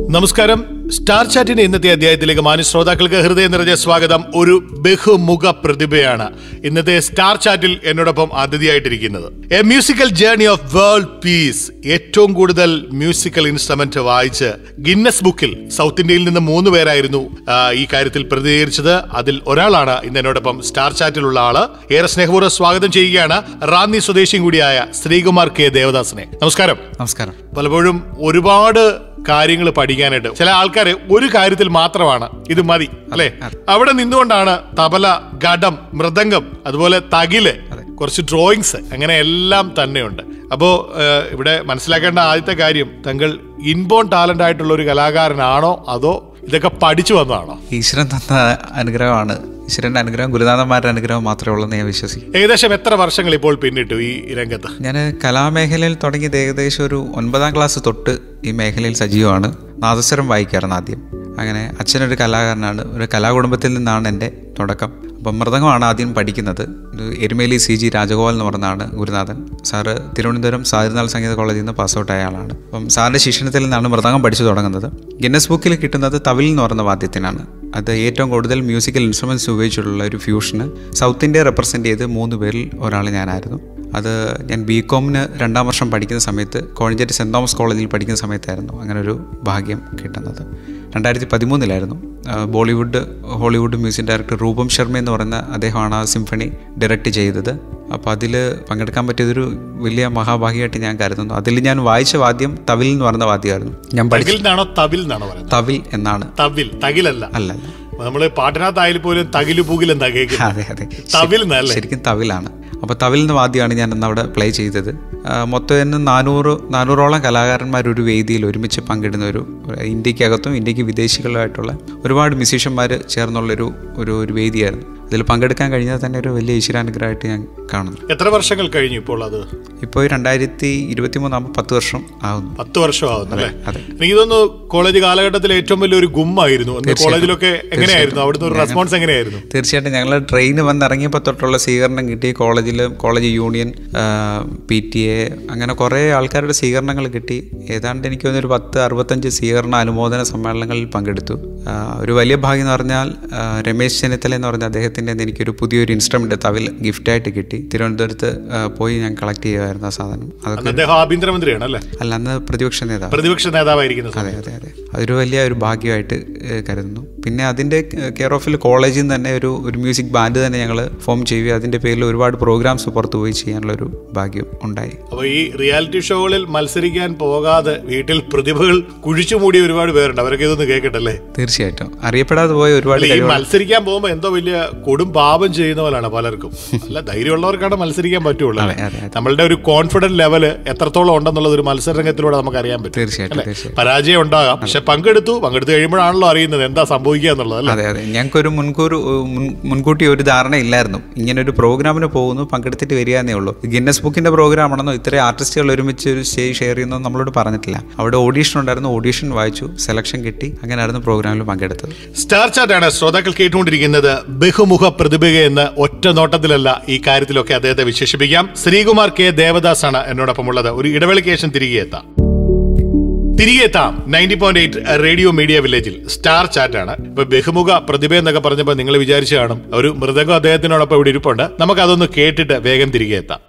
നമസ്കാരം സ്റ്റാർ ചാറ്റിന്റെ ഇന്നത്തെ അധ്യായത്തിലേക്ക് മാന്യ ശ്രോതാക്കൾക്ക് ഹൃദയം നിറഞ്ഞ സ്വാഗതം ഒരു ബഹുമുഖ പ്രതിഭയാണ് ഇന്നത്തെ സ്റ്റാർ ചാറ്റിൽ എന്നോടൊപ്പം അതിഥിയായിട്ടിരിക്കുന്നത് a musical journey of world peace ഏറ്റവും കൂടുതൽ മ്യൂസിക്കൽ ഇൻസ്ട്രുമെന്റ് വായിച്ച് ഗിന്നസ് ബുക്കിൽ സൗത്ത് ഇന്ത്യയിൽ നിന്ന് മൂന്ന് പേരായിരുന്നു ആ, ഈ കാര്യത്തിൽ പ്രതികരിച്ചത് അതിൽ ഒരാളാണ് ഇന്ന് എന്നോടൊപ്പം സ്റ്റാർ ചാറ്റിലുള്ള ആള് ഏറെ സ്നേഹപൂർവ്വം സ്വാഗതം ചെയ്യുകയാണ് റാന്നി സ്വദേശിയും കൂടിയായ ശ്രീകുമാർ കെ ദേവദാസിനെ നമസ്കാരം നമസ്കാരം പലപ്പോഴും ഒരുപാട് കാര്യങ്ങൾ പഠിക്കാനായിട്ട് ചില ആൾക്കാർ ഒരു കാര്യത്തിൽ മാത്രമാണ് ഇത് മതി അല്ലെ അവിടെ നിന്നുകൊണ്ടാണ് തബല ഘടം മൃദംഗം അതുപോലെ തകില് കുറച്ച് ഡ്രോയിങ്സ് അങ്ങനെ എല്ലാം തന്നെയുണ്ട് അപ്പോ ഏഹ്, ഇവിടെ മനസ്സിലാക്കേണ്ട ആദ്യത്തെ കാര്യം തങ്ങൾ ഇൻബോൺ ടാലന്റ് ആയിട്ടുള്ള ഒരു കലാകാരനാണോ അതോ ഇതൊക്കെ പഠിച്ചു വന്നതാണോ ഈശ്വരൻ തന്ന അനുഗ്രഹമാണ് ഈശ്വരൻ്റെ അനുഗ്രഹം ഗുരുനാഥന്മാരുടെ അനുഗ്രഹം മാത്രമേ ഉള്ളൂ എന്ന് ഞാൻ വിശ്വസിക്കും ഏകദേശം എത്ര വർഷങ്ങൾ ഇപ്പോൾ പിന്നിട്ടു ഈ രംഗത്ത് ഞാൻ കലാമേഖലയിൽ തുടങ്ങിയത് ഏകദേശം ഒരു ഒൻപതാം ക്ലാസ് തൊട്ട് ഈ മേഖലയിൽ സജീവമാണ് നാദസ്വരം വായിക്കാറുണ്ട് ആദ്യം അങ്ങനെ അച്ഛനൊരു കലാകാരനാണ് ഒരു കലാകുടുംബത്തിൽ നിന്നാണ് എൻ്റെ തുടക്കം അപ്പം മൃദംഗമാണ് ആദ്യം പഠിക്കുന്നത് ഇത് എരുമേലി സി ജി രാജഗോപാൽ എന്ന് പറഞ്ഞാണ് ഗുരുനാഥൻ സാറ് തിരുവനന്തപുരം സാരിനാൾ സംഗീത കോളേജിൽ നിന്ന് പാസ് ഔട്ട് ആയ ആളാണ് അപ്പം സാറിൻ്റെ ശിക്ഷണത്തിൽ നിന്നാണ് മൃദംഗം പഠിച്ചു തുടങ്ങുന്നത് ഗിന്നസ് ബുക്കിൽ കിട്ടുന്നത് തവിൽ എന്ന് പറയുന്ന വാദ്യത്തിനാണ് അത് ഏറ്റവും കൂടുതൽ മ്യൂസിക്കൽ ഇൻസ്ട്രുമെൻറ്റ്സ് ഉപയോഗിച്ചിട്ടുള്ള ഒരു ഫ്യൂഷന് സൗത്ത് ഇന്ത്യ റെപ്രസെൻ്റ് ചെയ്ത് മൂന്ന് പേരിൽ ഒരാൾ ഞാനായിരുന്നു അത് ഞാൻ ബി കോമിന് രണ്ടാം വർഷം പഠിക്കുന്ന സമയത്ത് കോഴഞ്ചേരി സെൻറ് തോമസ് കോളേജിൽ പഠിക്കുന്ന സമയത്തായിരുന്നു അങ്ങനെ ഒരു ഭാഗ്യം കിട്ടുന്നത് രണ്ടായിരത്തി പതിമൂന്നിലായിരുന്നു Bollywood Hollywood music director Roopam Sharma എന്ന് പറയുന്ന അദ്ദേഹമാണ് ആ സിംഫണി ഡയറക്റ്റ് ചെയ്തത് അപ്പോൾ അതിൽ പങ്കെടുക്കാൻ പറ്റിയതൊരു വലിയ മഹാഭാഗ്യമായിട്ട് ഞാൻ കരുതുന്നു അതിൽ ഞാൻ വായിച്ച വാദ്യം തവിൽ എന്ന് പറയുന്ന വാദ്യമായിരുന്നു ഞാൻ പഠിച്ച തകിൽ എന്നാണോ തവിൽ എന്നാണോ പറയുന്നത് തവിൽ എന്നാണ് തവിൽ തകിലല്ല അല്ല അല്ല നമ്മള് പാട്ടിനകത്തായാലും പോലും തകില് പൂകിൽ എന്താ കേൾക്കുന്നത് അതെ അതെ തവിൽ എന്നല്ലേ ശരിക്കും തവിലാണ് അപ്പോൾ തവിൽ എന്ന വാദ്യമാണ് ഞാൻ അന്ന് അവിടെ പ്ലേ ചെയ്തത് ആ, മൊത്തം ഇന്ന് നാനൂറ് നാനൂറോളം കലാകാരന്മാർ ഒരു വേദിയിൽ ഒരുമിച്ച് പങ്കിടുന്ന ഒരു ഒരു ഇന്ത്യക്കകത്തും ഇന്ത്യക്ക് വിദേശികളുമായിട്ടുള്ള ഒരുപാട് മ്യൂസീഷ്യന്മാർ ചേർന്നുള്ളൊരു ഒരു ഒരു വേദിയായിരുന്നു അതിൽ പങ്കെടുക്കാൻ കഴിഞ്ഞാൽ തന്നെ ഒരു വലിയ ഈശ്വരാനുഗ്രഹമായിട്ട് ഞാൻ കാണുന്നു എത്ര വർഷങ്ങൾ കഴിഞ്ഞു ഇപ്പോൾ അത് ഇപ്പോൾ രണ്ടായിരത്തി ഇരുപത്തി മൂന്നാകുമ്പോൾ പത്ത് വർഷം ആകുന്നു പത്ത് വർഷം ആവുന്നു അല്ലേ അതെ എനിക്ക് തോന്നുന്നു കോളേജ് കാലഘട്ടത്തിൽ ഏറ്റവും വലിയൊരു ഗുമ്മായിരുന്നു അന്ന് കോളേജിലൊക്കെ എങ്ങനെയായിരുന്നു അവിടുന്ന് ഒരു റെസ്പോൺസ് എങ്ങനെയായിരുന്നു തീർച്ചയായിട്ടും ഞങ്ങൾ ട്രെയിൻ വന്നിറങ്ങിയപ്പോൾ തൊട്ടുള്ള സ്വീകരണം കിട്ടി കോളേജിൽ college union P T A അങ്ങനെ കുറേ ആൾക്കാരുടെ സ്വീകരണങ്ങൾ കിട്ടി ഏതാണ്ട് എനിക്ക് തോന്നുന്നു ഒരു പത്ത് അറുപത്തഞ്ച് സ്വീകരണ അനുമോദന സമ്മേളനങ്ങളിൽ പങ്കെടുത്തു ആ, ഒരു വലിയ ഭാഗ്യം എന്ന് പറഞ്ഞാൽ ആ, രമേശ് ചെന്നിത്തല എന്ന് പറഞ്ഞ അദ്ദേഹത്തിൻ്റെ എനിക്കൊരു പുതിയൊരു ഇൻസ്ട്രുമെൻ്റ് തവിൽ ഗിഫ്റ്റായിട്ട് കിട്ടി തിരുവനന്തപുരത്ത് ആ, പോയി ഞാൻ കളക്ട് ചെയ്യുമായിരുന്നു ആ സാധനം അതൊക്കെ അന്ന് അദ്ദേഹം ആഭ്യന്തരമന്ത്രിയാണ് അല്ലേ അല്ല അന്ന് പ്രതിപക്ഷ നേതാവ് പ്രതിപക്ഷ നേതാവായിരിക്കുന്ന അതെ അതെ അതെ അതൊരു വലിയ ഒരു ഭാഗ്യമായിട്ട് ഏഹ്, കരുതുന്നു പിന്നെ അതിൻ്റെ കെയർ ഓഫിൽ കോളേജിൽ നിന്ന് തന്നെ ഒരു ഒരു മ്യൂസിക് ബാൻഡ് തന്നെ ഞങ്ങൾ ഫോം ചെയ്യുകയും അതിൻ്റെ പേരിൽ ഒരുപാട് പ്രോഗ്രാംസ് പുറത്ത് പോയി ചെയ്യാനുള്ള ഒരു ഭാഗ്യം ഉണ്ടായി അപ്പൊ ഈ റിയാലിറ്റി ഷോകളിൽ മത്സരിക്കാൻ പോകാതെ വീട്ടിൽ പ്രതിഭകൾ കുഴിച്ചു മൂടിയ ഒരുപാട് പേരുണ്ട് അവരൊക്കെ ഇതൊന്ന് കേൾക്കട്ടല്ലേ തീർച്ചയായിട്ടും അറിയപ്പെടാതെ പോയ ഒരുപാട് ഈ കഴിവുകൾ മത്സരിക്കാൻ പോകുമ്പോ എന്തോ വലിയ കൊടും പാപം ചെയ്യുന്ന പോലാണ് പലർക്കും അല്ല ധൈര്യമുള്ളവർക്കാണ് മത്സരിക്കാൻ പറ്റുള്ളൂ അതെ അതെ അതെ നമ്മളുടെ ഒരു കോൺഫിഡന്റ് ലെവല് എത്രത്തോളം ഉണ്ടെന്നുള്ളത് ഒരു മത്സരരംഗത്തിലൂടെ നമുക്ക് അറിയാൻ പറ്റും തീർച്ചയായിട്ടും തീർച്ചയായിട്ടും പരാജയം ഉണ്ടാകാം പക്ഷെ പങ്കെടുത്തു പങ്കെടുത്തു കഴിയുമ്പോഴാണല്ലോ അറിയുന്നത് എന്താ സംഭവിക്കുക എന്നുള്ളത് അല്ലേ അതെ അതെ ഞങ്ങൾക്കൊരു മുൻകൂർ മുൻ- മുൻകൂട്ടി ഒരു ധാരണ ഇല്ലായിരുന്നു ഇങ്ങനെ ഒരു പ്രോഗ്രാമിന് പോകുന്നു പങ്കെടുത്തിട്ട് വരിക എന്നേ ഉള്ളൂ ഗിന്നസ് ബുക്കിന്റെ പ്രോഗ്രാം ആണെന്നോ ഇത്രയും ആർട്ടിസ്റ്റുകൾ ഒരുമിച്ച് ഒരു സ്റ്റേജ് ഷെയർ ചെയ്യുന്നോ നമ്മളോട് പറഞ്ഞിട്ടില്ല അവിടെ ഓഡീഷൻ ഉണ്ടായിരുന്നു ഓഡീഷൻ വായിച്ചു സെലക്ഷൻ കിട്ടി അങ്ങനെയായിരുന്നു പ്രോഗ്രാമിൽ പങ്കെടുത്തത് സ്റ്റാർ ചാറ്റ് ആണ് ശ്രോതാക്കൾ കേട്ടുകൊണ്ടിരിക്കുന്നത് ബഹുമുഖ പ്രതിഭ എന്ന് ഒറ്റ നോട്ടത്തിലല്ല ഈ കാര്യത്തിലൊക്കെ അദ്ദേഹത്തെ വിശേഷിപ്പിക്കാം ശ്രീകുമാർ കെ ദേവദാസ് ആണ് എന്നോടൊപ്പം ഉള്ളത് ഒരു ഇടവേളയ്ക്ക് ശേഷം തിരികെ എത്താം തിരികെ എത്താം ninety point eight radio media വില്ലേജിൽ സ്റ്റാർ ചാറ്റ് ആണ് ഇപ്പൊ ബഹുമുഖ പ്രതിഭ എന്നൊക്കെ പറഞ്ഞപ്പോൾ നിങ്ങൾ വിചാരിച്ചു കാണും ഒരു മൃദംഗം അദ്ദേഹത്തിനോടൊപ്പം ഇവിടെ ഇരിപ്പുണ്ട് നമുക്ക് അതൊന്ന് കേട്ടിട്ട് വേഗം തിരികെ എത്താം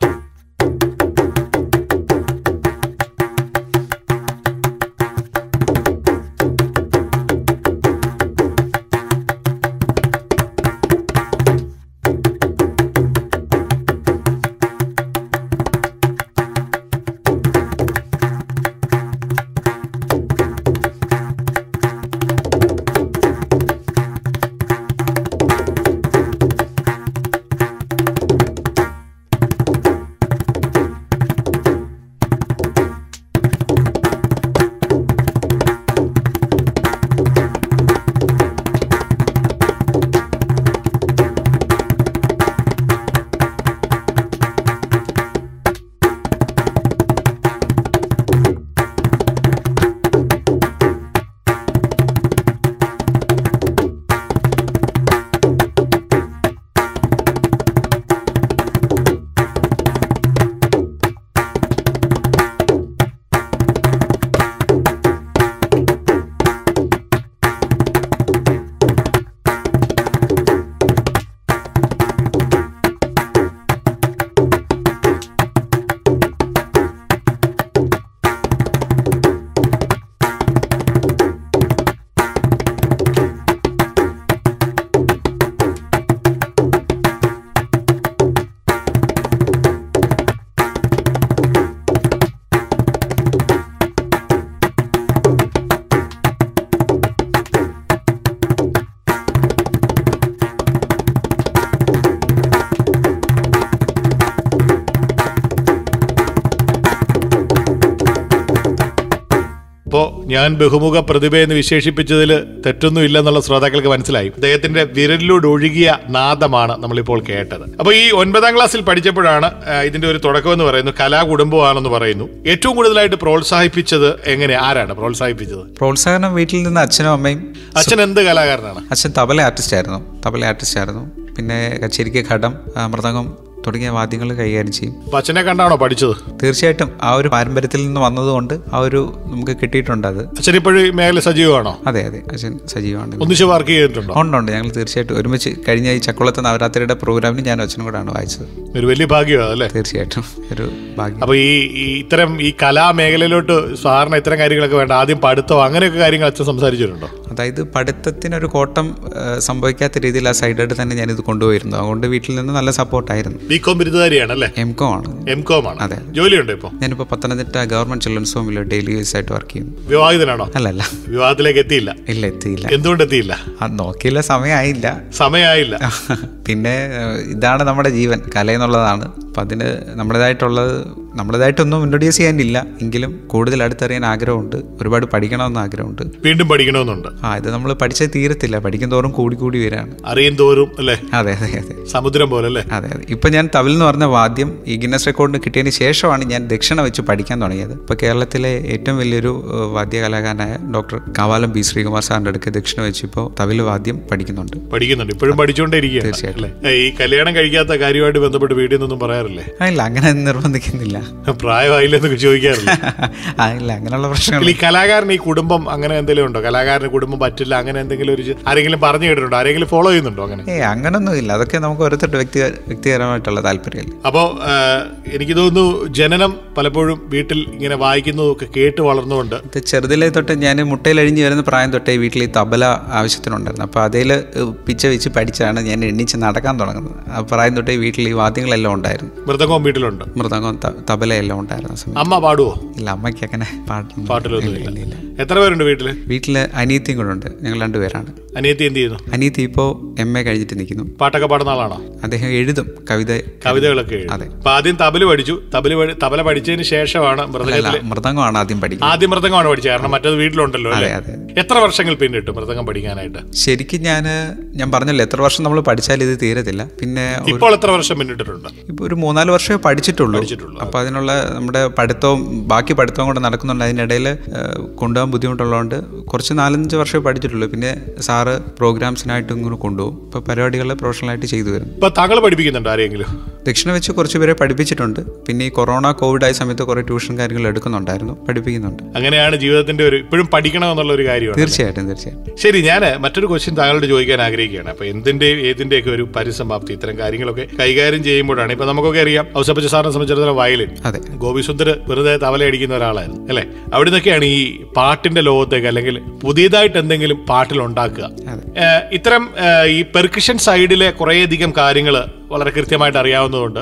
അപ്പോ ഞാൻ ബഹുമുഖ പ്രതിഭ എന്ന് വിശേഷിപ്പിച്ചതിൽ തെറ്റൊന്നും ഇല്ലെന്നുള്ള ശ്രോതാക്കൾക്ക് മനസ്സിലായി അദ്ദേഹത്തിന്റെ വിരലിലൂടെ ഒഴുകിയ നാദമാണ് നമ്മളിപ്പോൾ കേട്ടത് അപ്പൊ ഈ ഒൻപതാം ക്ലാസ്സിൽ പഠിച്ചപ്പോഴാണ് ആ, ഇതിന്റെ ഒരു തുടക്കം എന്ന് പറയുന്നു കലാകുടുംബമാണെന്ന് പറയുന്നു ഏറ്റവും കൂടുതലായിട്ട് പ്രോത്സാഹിപ്പിച്ചത് എങ്ങനെ ആരാണ് പ്രോത്സാഹിപ്പിച്ചത് പ്രോത്സാഹനം വീട്ടിൽ നിന്ന് അച്ഛനും അമ്മയും അച്ഛൻ എന്ത് കലാകാരനാണ് അച്ഛൻ തബല ആർട്ടിസ്റ്റ് ആയിരുന്നു തബല ആർട്ടിസ്റ്റ് ആയിരുന്നു പിന്നെ കച്ചേരിക്ക് ഘടം ആ, മൃദംഗം തുടങ്ങിയ വാദ്യങ്ങൾ കൈകാര്യം ചെയ്യും അപ്പൊ അച്ഛനെ കണ്ടാണോ പഠിച്ചത് തീർച്ചയായിട്ടും ആ ഒരു പാരമ്പര്യത്തിൽ നിന്ന് വന്നതുകൊണ്ട് ആ ഒരു നമുക്ക് കിട്ടിയിട്ടുണ്ട് അത് അച്ഛൻ ഇപ്പോഴും ഈ മേഖല സജീവമാണോ അതെ അതെ അച്ഛൻ സജീവമാണ് ഒന്നിച്ച് വർക്ക് ചെയ്തിട്ടുണ്ടോ ഉണ്ട് ഉണ്ട് ഞങ്ങൾ തീർച്ചയായിട്ടും ഒരുമിച്ച് കഴിഞ്ഞ ഈ ചക്കുളത്ത് നവരാത്രിയുടെ പ്രോഗ്രാമിന് ഞാൻ അച്ഛനും കൂടെയാണ് വായിച്ചത് ഒരു വലിയ ഭാഗ്യമാണ് അല്ലേ തീർച്ചയായിട്ടും ഒരു ഭാഗ്യം അപ്പൊ ഈ ഈ ഇത്തരം ഈ കലാമേഖലയിലോട്ട് സാധാരണ ഇത്തരം കാര്യങ്ങളൊക്കെ വേണ്ട ആദ്യം പഠിത്തം അങ്ങനെയൊക്കെ കാര്യങ്ങൾ അച്ഛൻ സംസാരിച്ചിട്ടുണ്ടോ അതായത് പഠിത്തത്തിനൊരു കോട്ടം ആ, സംഭവിക്കാത്ത രീതിയിൽ ആ സൈഡായിട്ട് തന്നെ ഞാനിത് കൊണ്ടുപോയിരുന്നു അതുകൊണ്ട് വീട്ടിൽ നിന്ന് നല്ല സപ്പോർട്ടായിരുന്നു ബി കോം ബിരുദധാരിയാണ് അല്ലേ എം കോം ആണ് എം കോം ആണ് അതെ. ജോലിയുണ്ടോ ഇപ്പൊ ഞാനിപ്പോൾ പത്തനംതിട്ട ഗവൺമെന്റ് ചിൽഡ്രൻസ് ഹോമിൽ ഡെയിലി യൂസ് ആയിട്ട് വർക്ക് ചെയ്യുന്നു വിവാഹിതനാണോ അല്ലല്ല വിവാഹത്തിലേക്ക് എത്തിയില്ല ഇല്ല എത്തിയില്ല എന്തുകൊണ്ട് എത്തിയില്ല അത് നോക്കിയില്ല സമയമായില്ല സമയമായില്ല പിന്നെ ഏഹ്, ഇതാണ് നമ്മുടെ ജീവൻ കല എന്നുള്ളതാണ് അപ്പം അതിന് നമ്മുടേതായിട്ടുള്ളത് നമ്മുടേതായിട്ടൊന്നും ഇൻട്രൊഡ്യൂസ് ചെയ്യാനില്ല എങ്കിലും കൂടുതൽ അടുത്തറിയാൻ ആഗ്രഹമുണ്ട് ഒരുപാട് പഠിക്കണമെന്ന് ആഗ്രഹമുണ്ട് വീണ്ടും പഠിക്കണമെന്നുണ്ട് ആ ഇത് നമ്മൾ പഠിച്ചത് തീരത്തില്ല പഠിക്കും തോറും കൂടി കൂടി വരാണ് അറിയും തോറും അല്ലേ അതെ അതെ അതെ സമുദ്രം പോലെ അല്ലേ അതെ അതെ ഇപ്പം ഞാൻ തവിൽ എന്ന് പറഞ്ഞ വാദ്യം ഈ ഗിന്നസ് റെക്കോർഡിന് കിട്ടിയതിന് ശേഷമാണ് ഞാൻ ദക്ഷിണ വെച്ച് പഠിക്കാൻ തുടങ്ങിയത് ഇപ്പോൾ കേരളത്തിലെ ഏറ്റവും വലിയൊരു ഏഹ്, വാദ്യകലാകാരനായ ഡോക്ടർ കാവാലം ബി ശ്രീകുമാർ സാറിൻ്റെ അടുക്ക് ദക്ഷിണ വെച്ച് ഇപ്പോൾ തവിൽ വാദ്യം പഠിക്കുന്നുണ്ട് പഠിക്കുന്നുണ്ട് ഇപ്പോഴും പഠിച്ചുകൊണ്ടേ ഇരിക്കുകയാണ് തീർച്ചയായിട്ടും. അല്ലേ ഈ കല്യാണം കഴിക്കാത്ത കാര്യമായിട്ട് ബന്ധപ്പെട്ട് വീട്ടിൽ നിന്നൊന്നും പറയാറില്ലേ ആ ഇല്ല അങ്ങനെ നിർബന്ധിക്കുന്നില്ല പ്രായമായില്ലെന്നൊക്കെ ചോദിക്കാറില്ല ആ ഇല്ല അങ്ങനെയുള്ള പ്രശ്നങ്ങൾ ഈ കലാകാരൻ ഈ കുടുംബം അങ്ങനെ എന്തെങ്കിലും ഉണ്ടോ കലാകാരന് കുടുംബം പറ്റില്ല അങ്ങനെ എന്തെങ്കിലും ഒരു ചെ- ആരെങ്കിലും പറഞ്ഞു കേട്ടിട്ടുണ്ടോ ആരെങ്കിലും ഫോളോ ചെയ്യുന്നുണ്ടോ അങ്ങനെ ഏ അങ്ങനൊന്നും ഇല്ല അതൊക്കെ നമുക്ക് ഓരോരുത്തരുടെ വ്യക്തി വ്യക്തിപരമായിട്ടുള്ള താല്പര്യമല്ലേ അപ്പോൾ എനിക്ക് തോന്നുന്നു ജനനം പലപ്പോഴും വീട്ടിൽ ഇങ്ങനെ വായിക്കുന്നതൊക്കെ കേട്ട് വളർന്നുകൊണ്ട് ഇത് ചെറുതിലെ തൊട്ട് ഞാൻ മുട്ടയിലഴിഞ്ഞ് വരുന്ന പ്രായം തൊട്ടേ വീട്ടിൽ ഈ തബല ആവശ്യത്തിനുണ്ടായിരുന്നു അപ്പോൾ അതിൽ പിച്ച വെച്ച് പഠിച്ചാണ് ഞാൻ എണ്ണിച്ച് നടക്കാൻ തുടങ്ങുന്നത് ആ പ്രായം തൊട്ടേ വീട്ടിൽ ഈ വാദ്യങ്ങളെല്ലാം ഉണ്ടായിരുന്നു മൃതകവും വീട്ടിലുണ്ട് മൃദംഗം ത- തബലയെല്ലാം ഉണ്ടായിരുന്നു ആ സമയത്ത് അമ്മ പാടുവോ ഇല്ല അമ്മയ്ക്ക് അങ്ങനെ പാട്ടൊന്നും പാട്ടിലൊന്നും ഇല്ല, ഇല്ല ഇല്ല, ഇല്ല. എത്ര പേരുണ്ട് വീട്ടില് വീട്ടിൽ അനിയത്തിയും കൂടെ ഉണ്ട് ഞങ്ങൾ രണ്ടുപേരാണ് അനിയത്തി എന്ത് ചെയ്യുന്നു അനിയത്തി ഇപ്പോൾ എം എ കഴിഞ്ഞിട്ട് നിൽക്കുന്നു പാട്ടൊക്കെ പാടുന്ന ആളാണോ അദ്ദേഹം എഴുതും കവിത കവിതകളൊക്കെ എഴുതും അതെ. അപ്പൊ ആദ്യം തബല് പഠിച്ചു തബല് പഠി- തബല പഠിച്ചതിന് ശേഷമാണ് അല്ല മൃതകത്തില് മൃദംഗമാണ് ആദ്യം പഠിക്കുന്നത് ആദ്യം മൃതകമാണ് പഠിച്ചത് കാരണം മറ്റത് വീട്ടിലുണ്ടല്ലോ അല്ലേ അതെ അതെ എത്ര വർഷങ്ങൾ പിന്നിട്ടു മൃതകം പഠിക്കാനായിട്ട് ശരിക്കും ഞാൻ ഞാൻ പറഞ്ഞല്ലോ എത്ര വർഷം നമ്മൾ പഠിച്ചാൽ ഇത് തീരത്തില്ല പിന്നെ ഒരു- ഇപ്പോൾ എത്ര വർഷം പിന്നിട്ടിട്ടുണ്ട് ഇപ്പൊ ഒരു മൂന്നാല് വർഷമേ പഠിച്ചിട്ടുള്ളൂ പഠിച്ചിട്ടുള്ളൂ. അപ്പൊ അതിനുള്ള നമ്മുടെ പഠിത്തവും ബാക്കി പഠിത്തവും കൂടെ നടക്കുന്നുണ്ട് അതിനിടയിൽ കൊണ്ടുപോകാൻ ബുദ്ധിമുട്ടുള്ളതുകൊണ്ട് കുറച്ച് നാലഞ്ച് വർഷമേ പഠിച്ചിട്ടുള്ളൂ പിന്നെ സാറ് പ്രോഗ്രാംസിനായിട്ട് ഇങ്ങനെ കൊണ്ടുപോകും ഇപ്പൊ പരിപാടികൾ പ്രൊഫഷണലായിട്ട് ചെയ്തു വരുന്നു ഇപ്പൊ താങ്കൾ പഠിപ്പിക്കുന്നുണ്ടോ ആരെങ്കിലും ദക്ഷിണ വെച്ച് കുറച്ച് പേരെ പഠിപ്പിച്ചിട്ടുണ്ട് പിന്നെ ഈ കൊറോണ കോവിഡ് ആയ സമയത്ത് കുറേ ട്യൂഷൻ കാര്യങ്ങൾ എടുക്കുന്നുണ്ടായിരുന്നു പഠിപ്പിക്കുന്നുണ്ട് അങ്ങനെയാണ് ജീവിതത്തിന്റെ ഒരു ഇപ്പോഴും പഠിക്കണം എന്നുള്ള ഒരു കാര്യമാണ് തീർച്ചയായിട്ടും തീർച്ചയായിട്ടും ശരി ഞാൻ മറ്റൊരു ക്വസ്റ്റ്യൻ താങ്കളോട് ചോദിക്കാൻ ആഗ്രഹിക്കുകയാണ് അപ്പൊ എന്തിന്റെയും ഏതിന്റെയൊക്കെ ഒരു പരിസമാപ്തി ഇത്തരം കാര്യങ്ങളൊക്കെ കൈകാര്യം ചെയ്യുമ്പോഴാണ് ഇപ്പൊ നമുക്കൊക്കെ അറിയാം ഔസപ്പച്ച സാറിനെ സംബന്ധിച്ചിടത്തോളം വയലിൻ അതെ ഗോപിസുന്ദർ വെറുതെ തവല അടിക്കുന്ന ഒരാളായിരുന്നു അല്ലെ അവിടെ നിന്നൊക്കെയാണ് ഈ പാട്ടിന്റെ ലോകത്തേക്ക് അല്ലെങ്കിൽ പുതിയതായിട്ട് എന്തെങ്കിലും പാട്ടിൽ ഉണ്ടാക്കുക അതെ. ഏഹ് ഇത്തരം ഏഹ് ഈ പെർക്കിഷൻ സൈഡിലെ കുറേയധികം കാര്യങ്ങൾ വളരെ കൃത്യമായിട്ട് അറിയാവുന്നതുകൊണ്ട്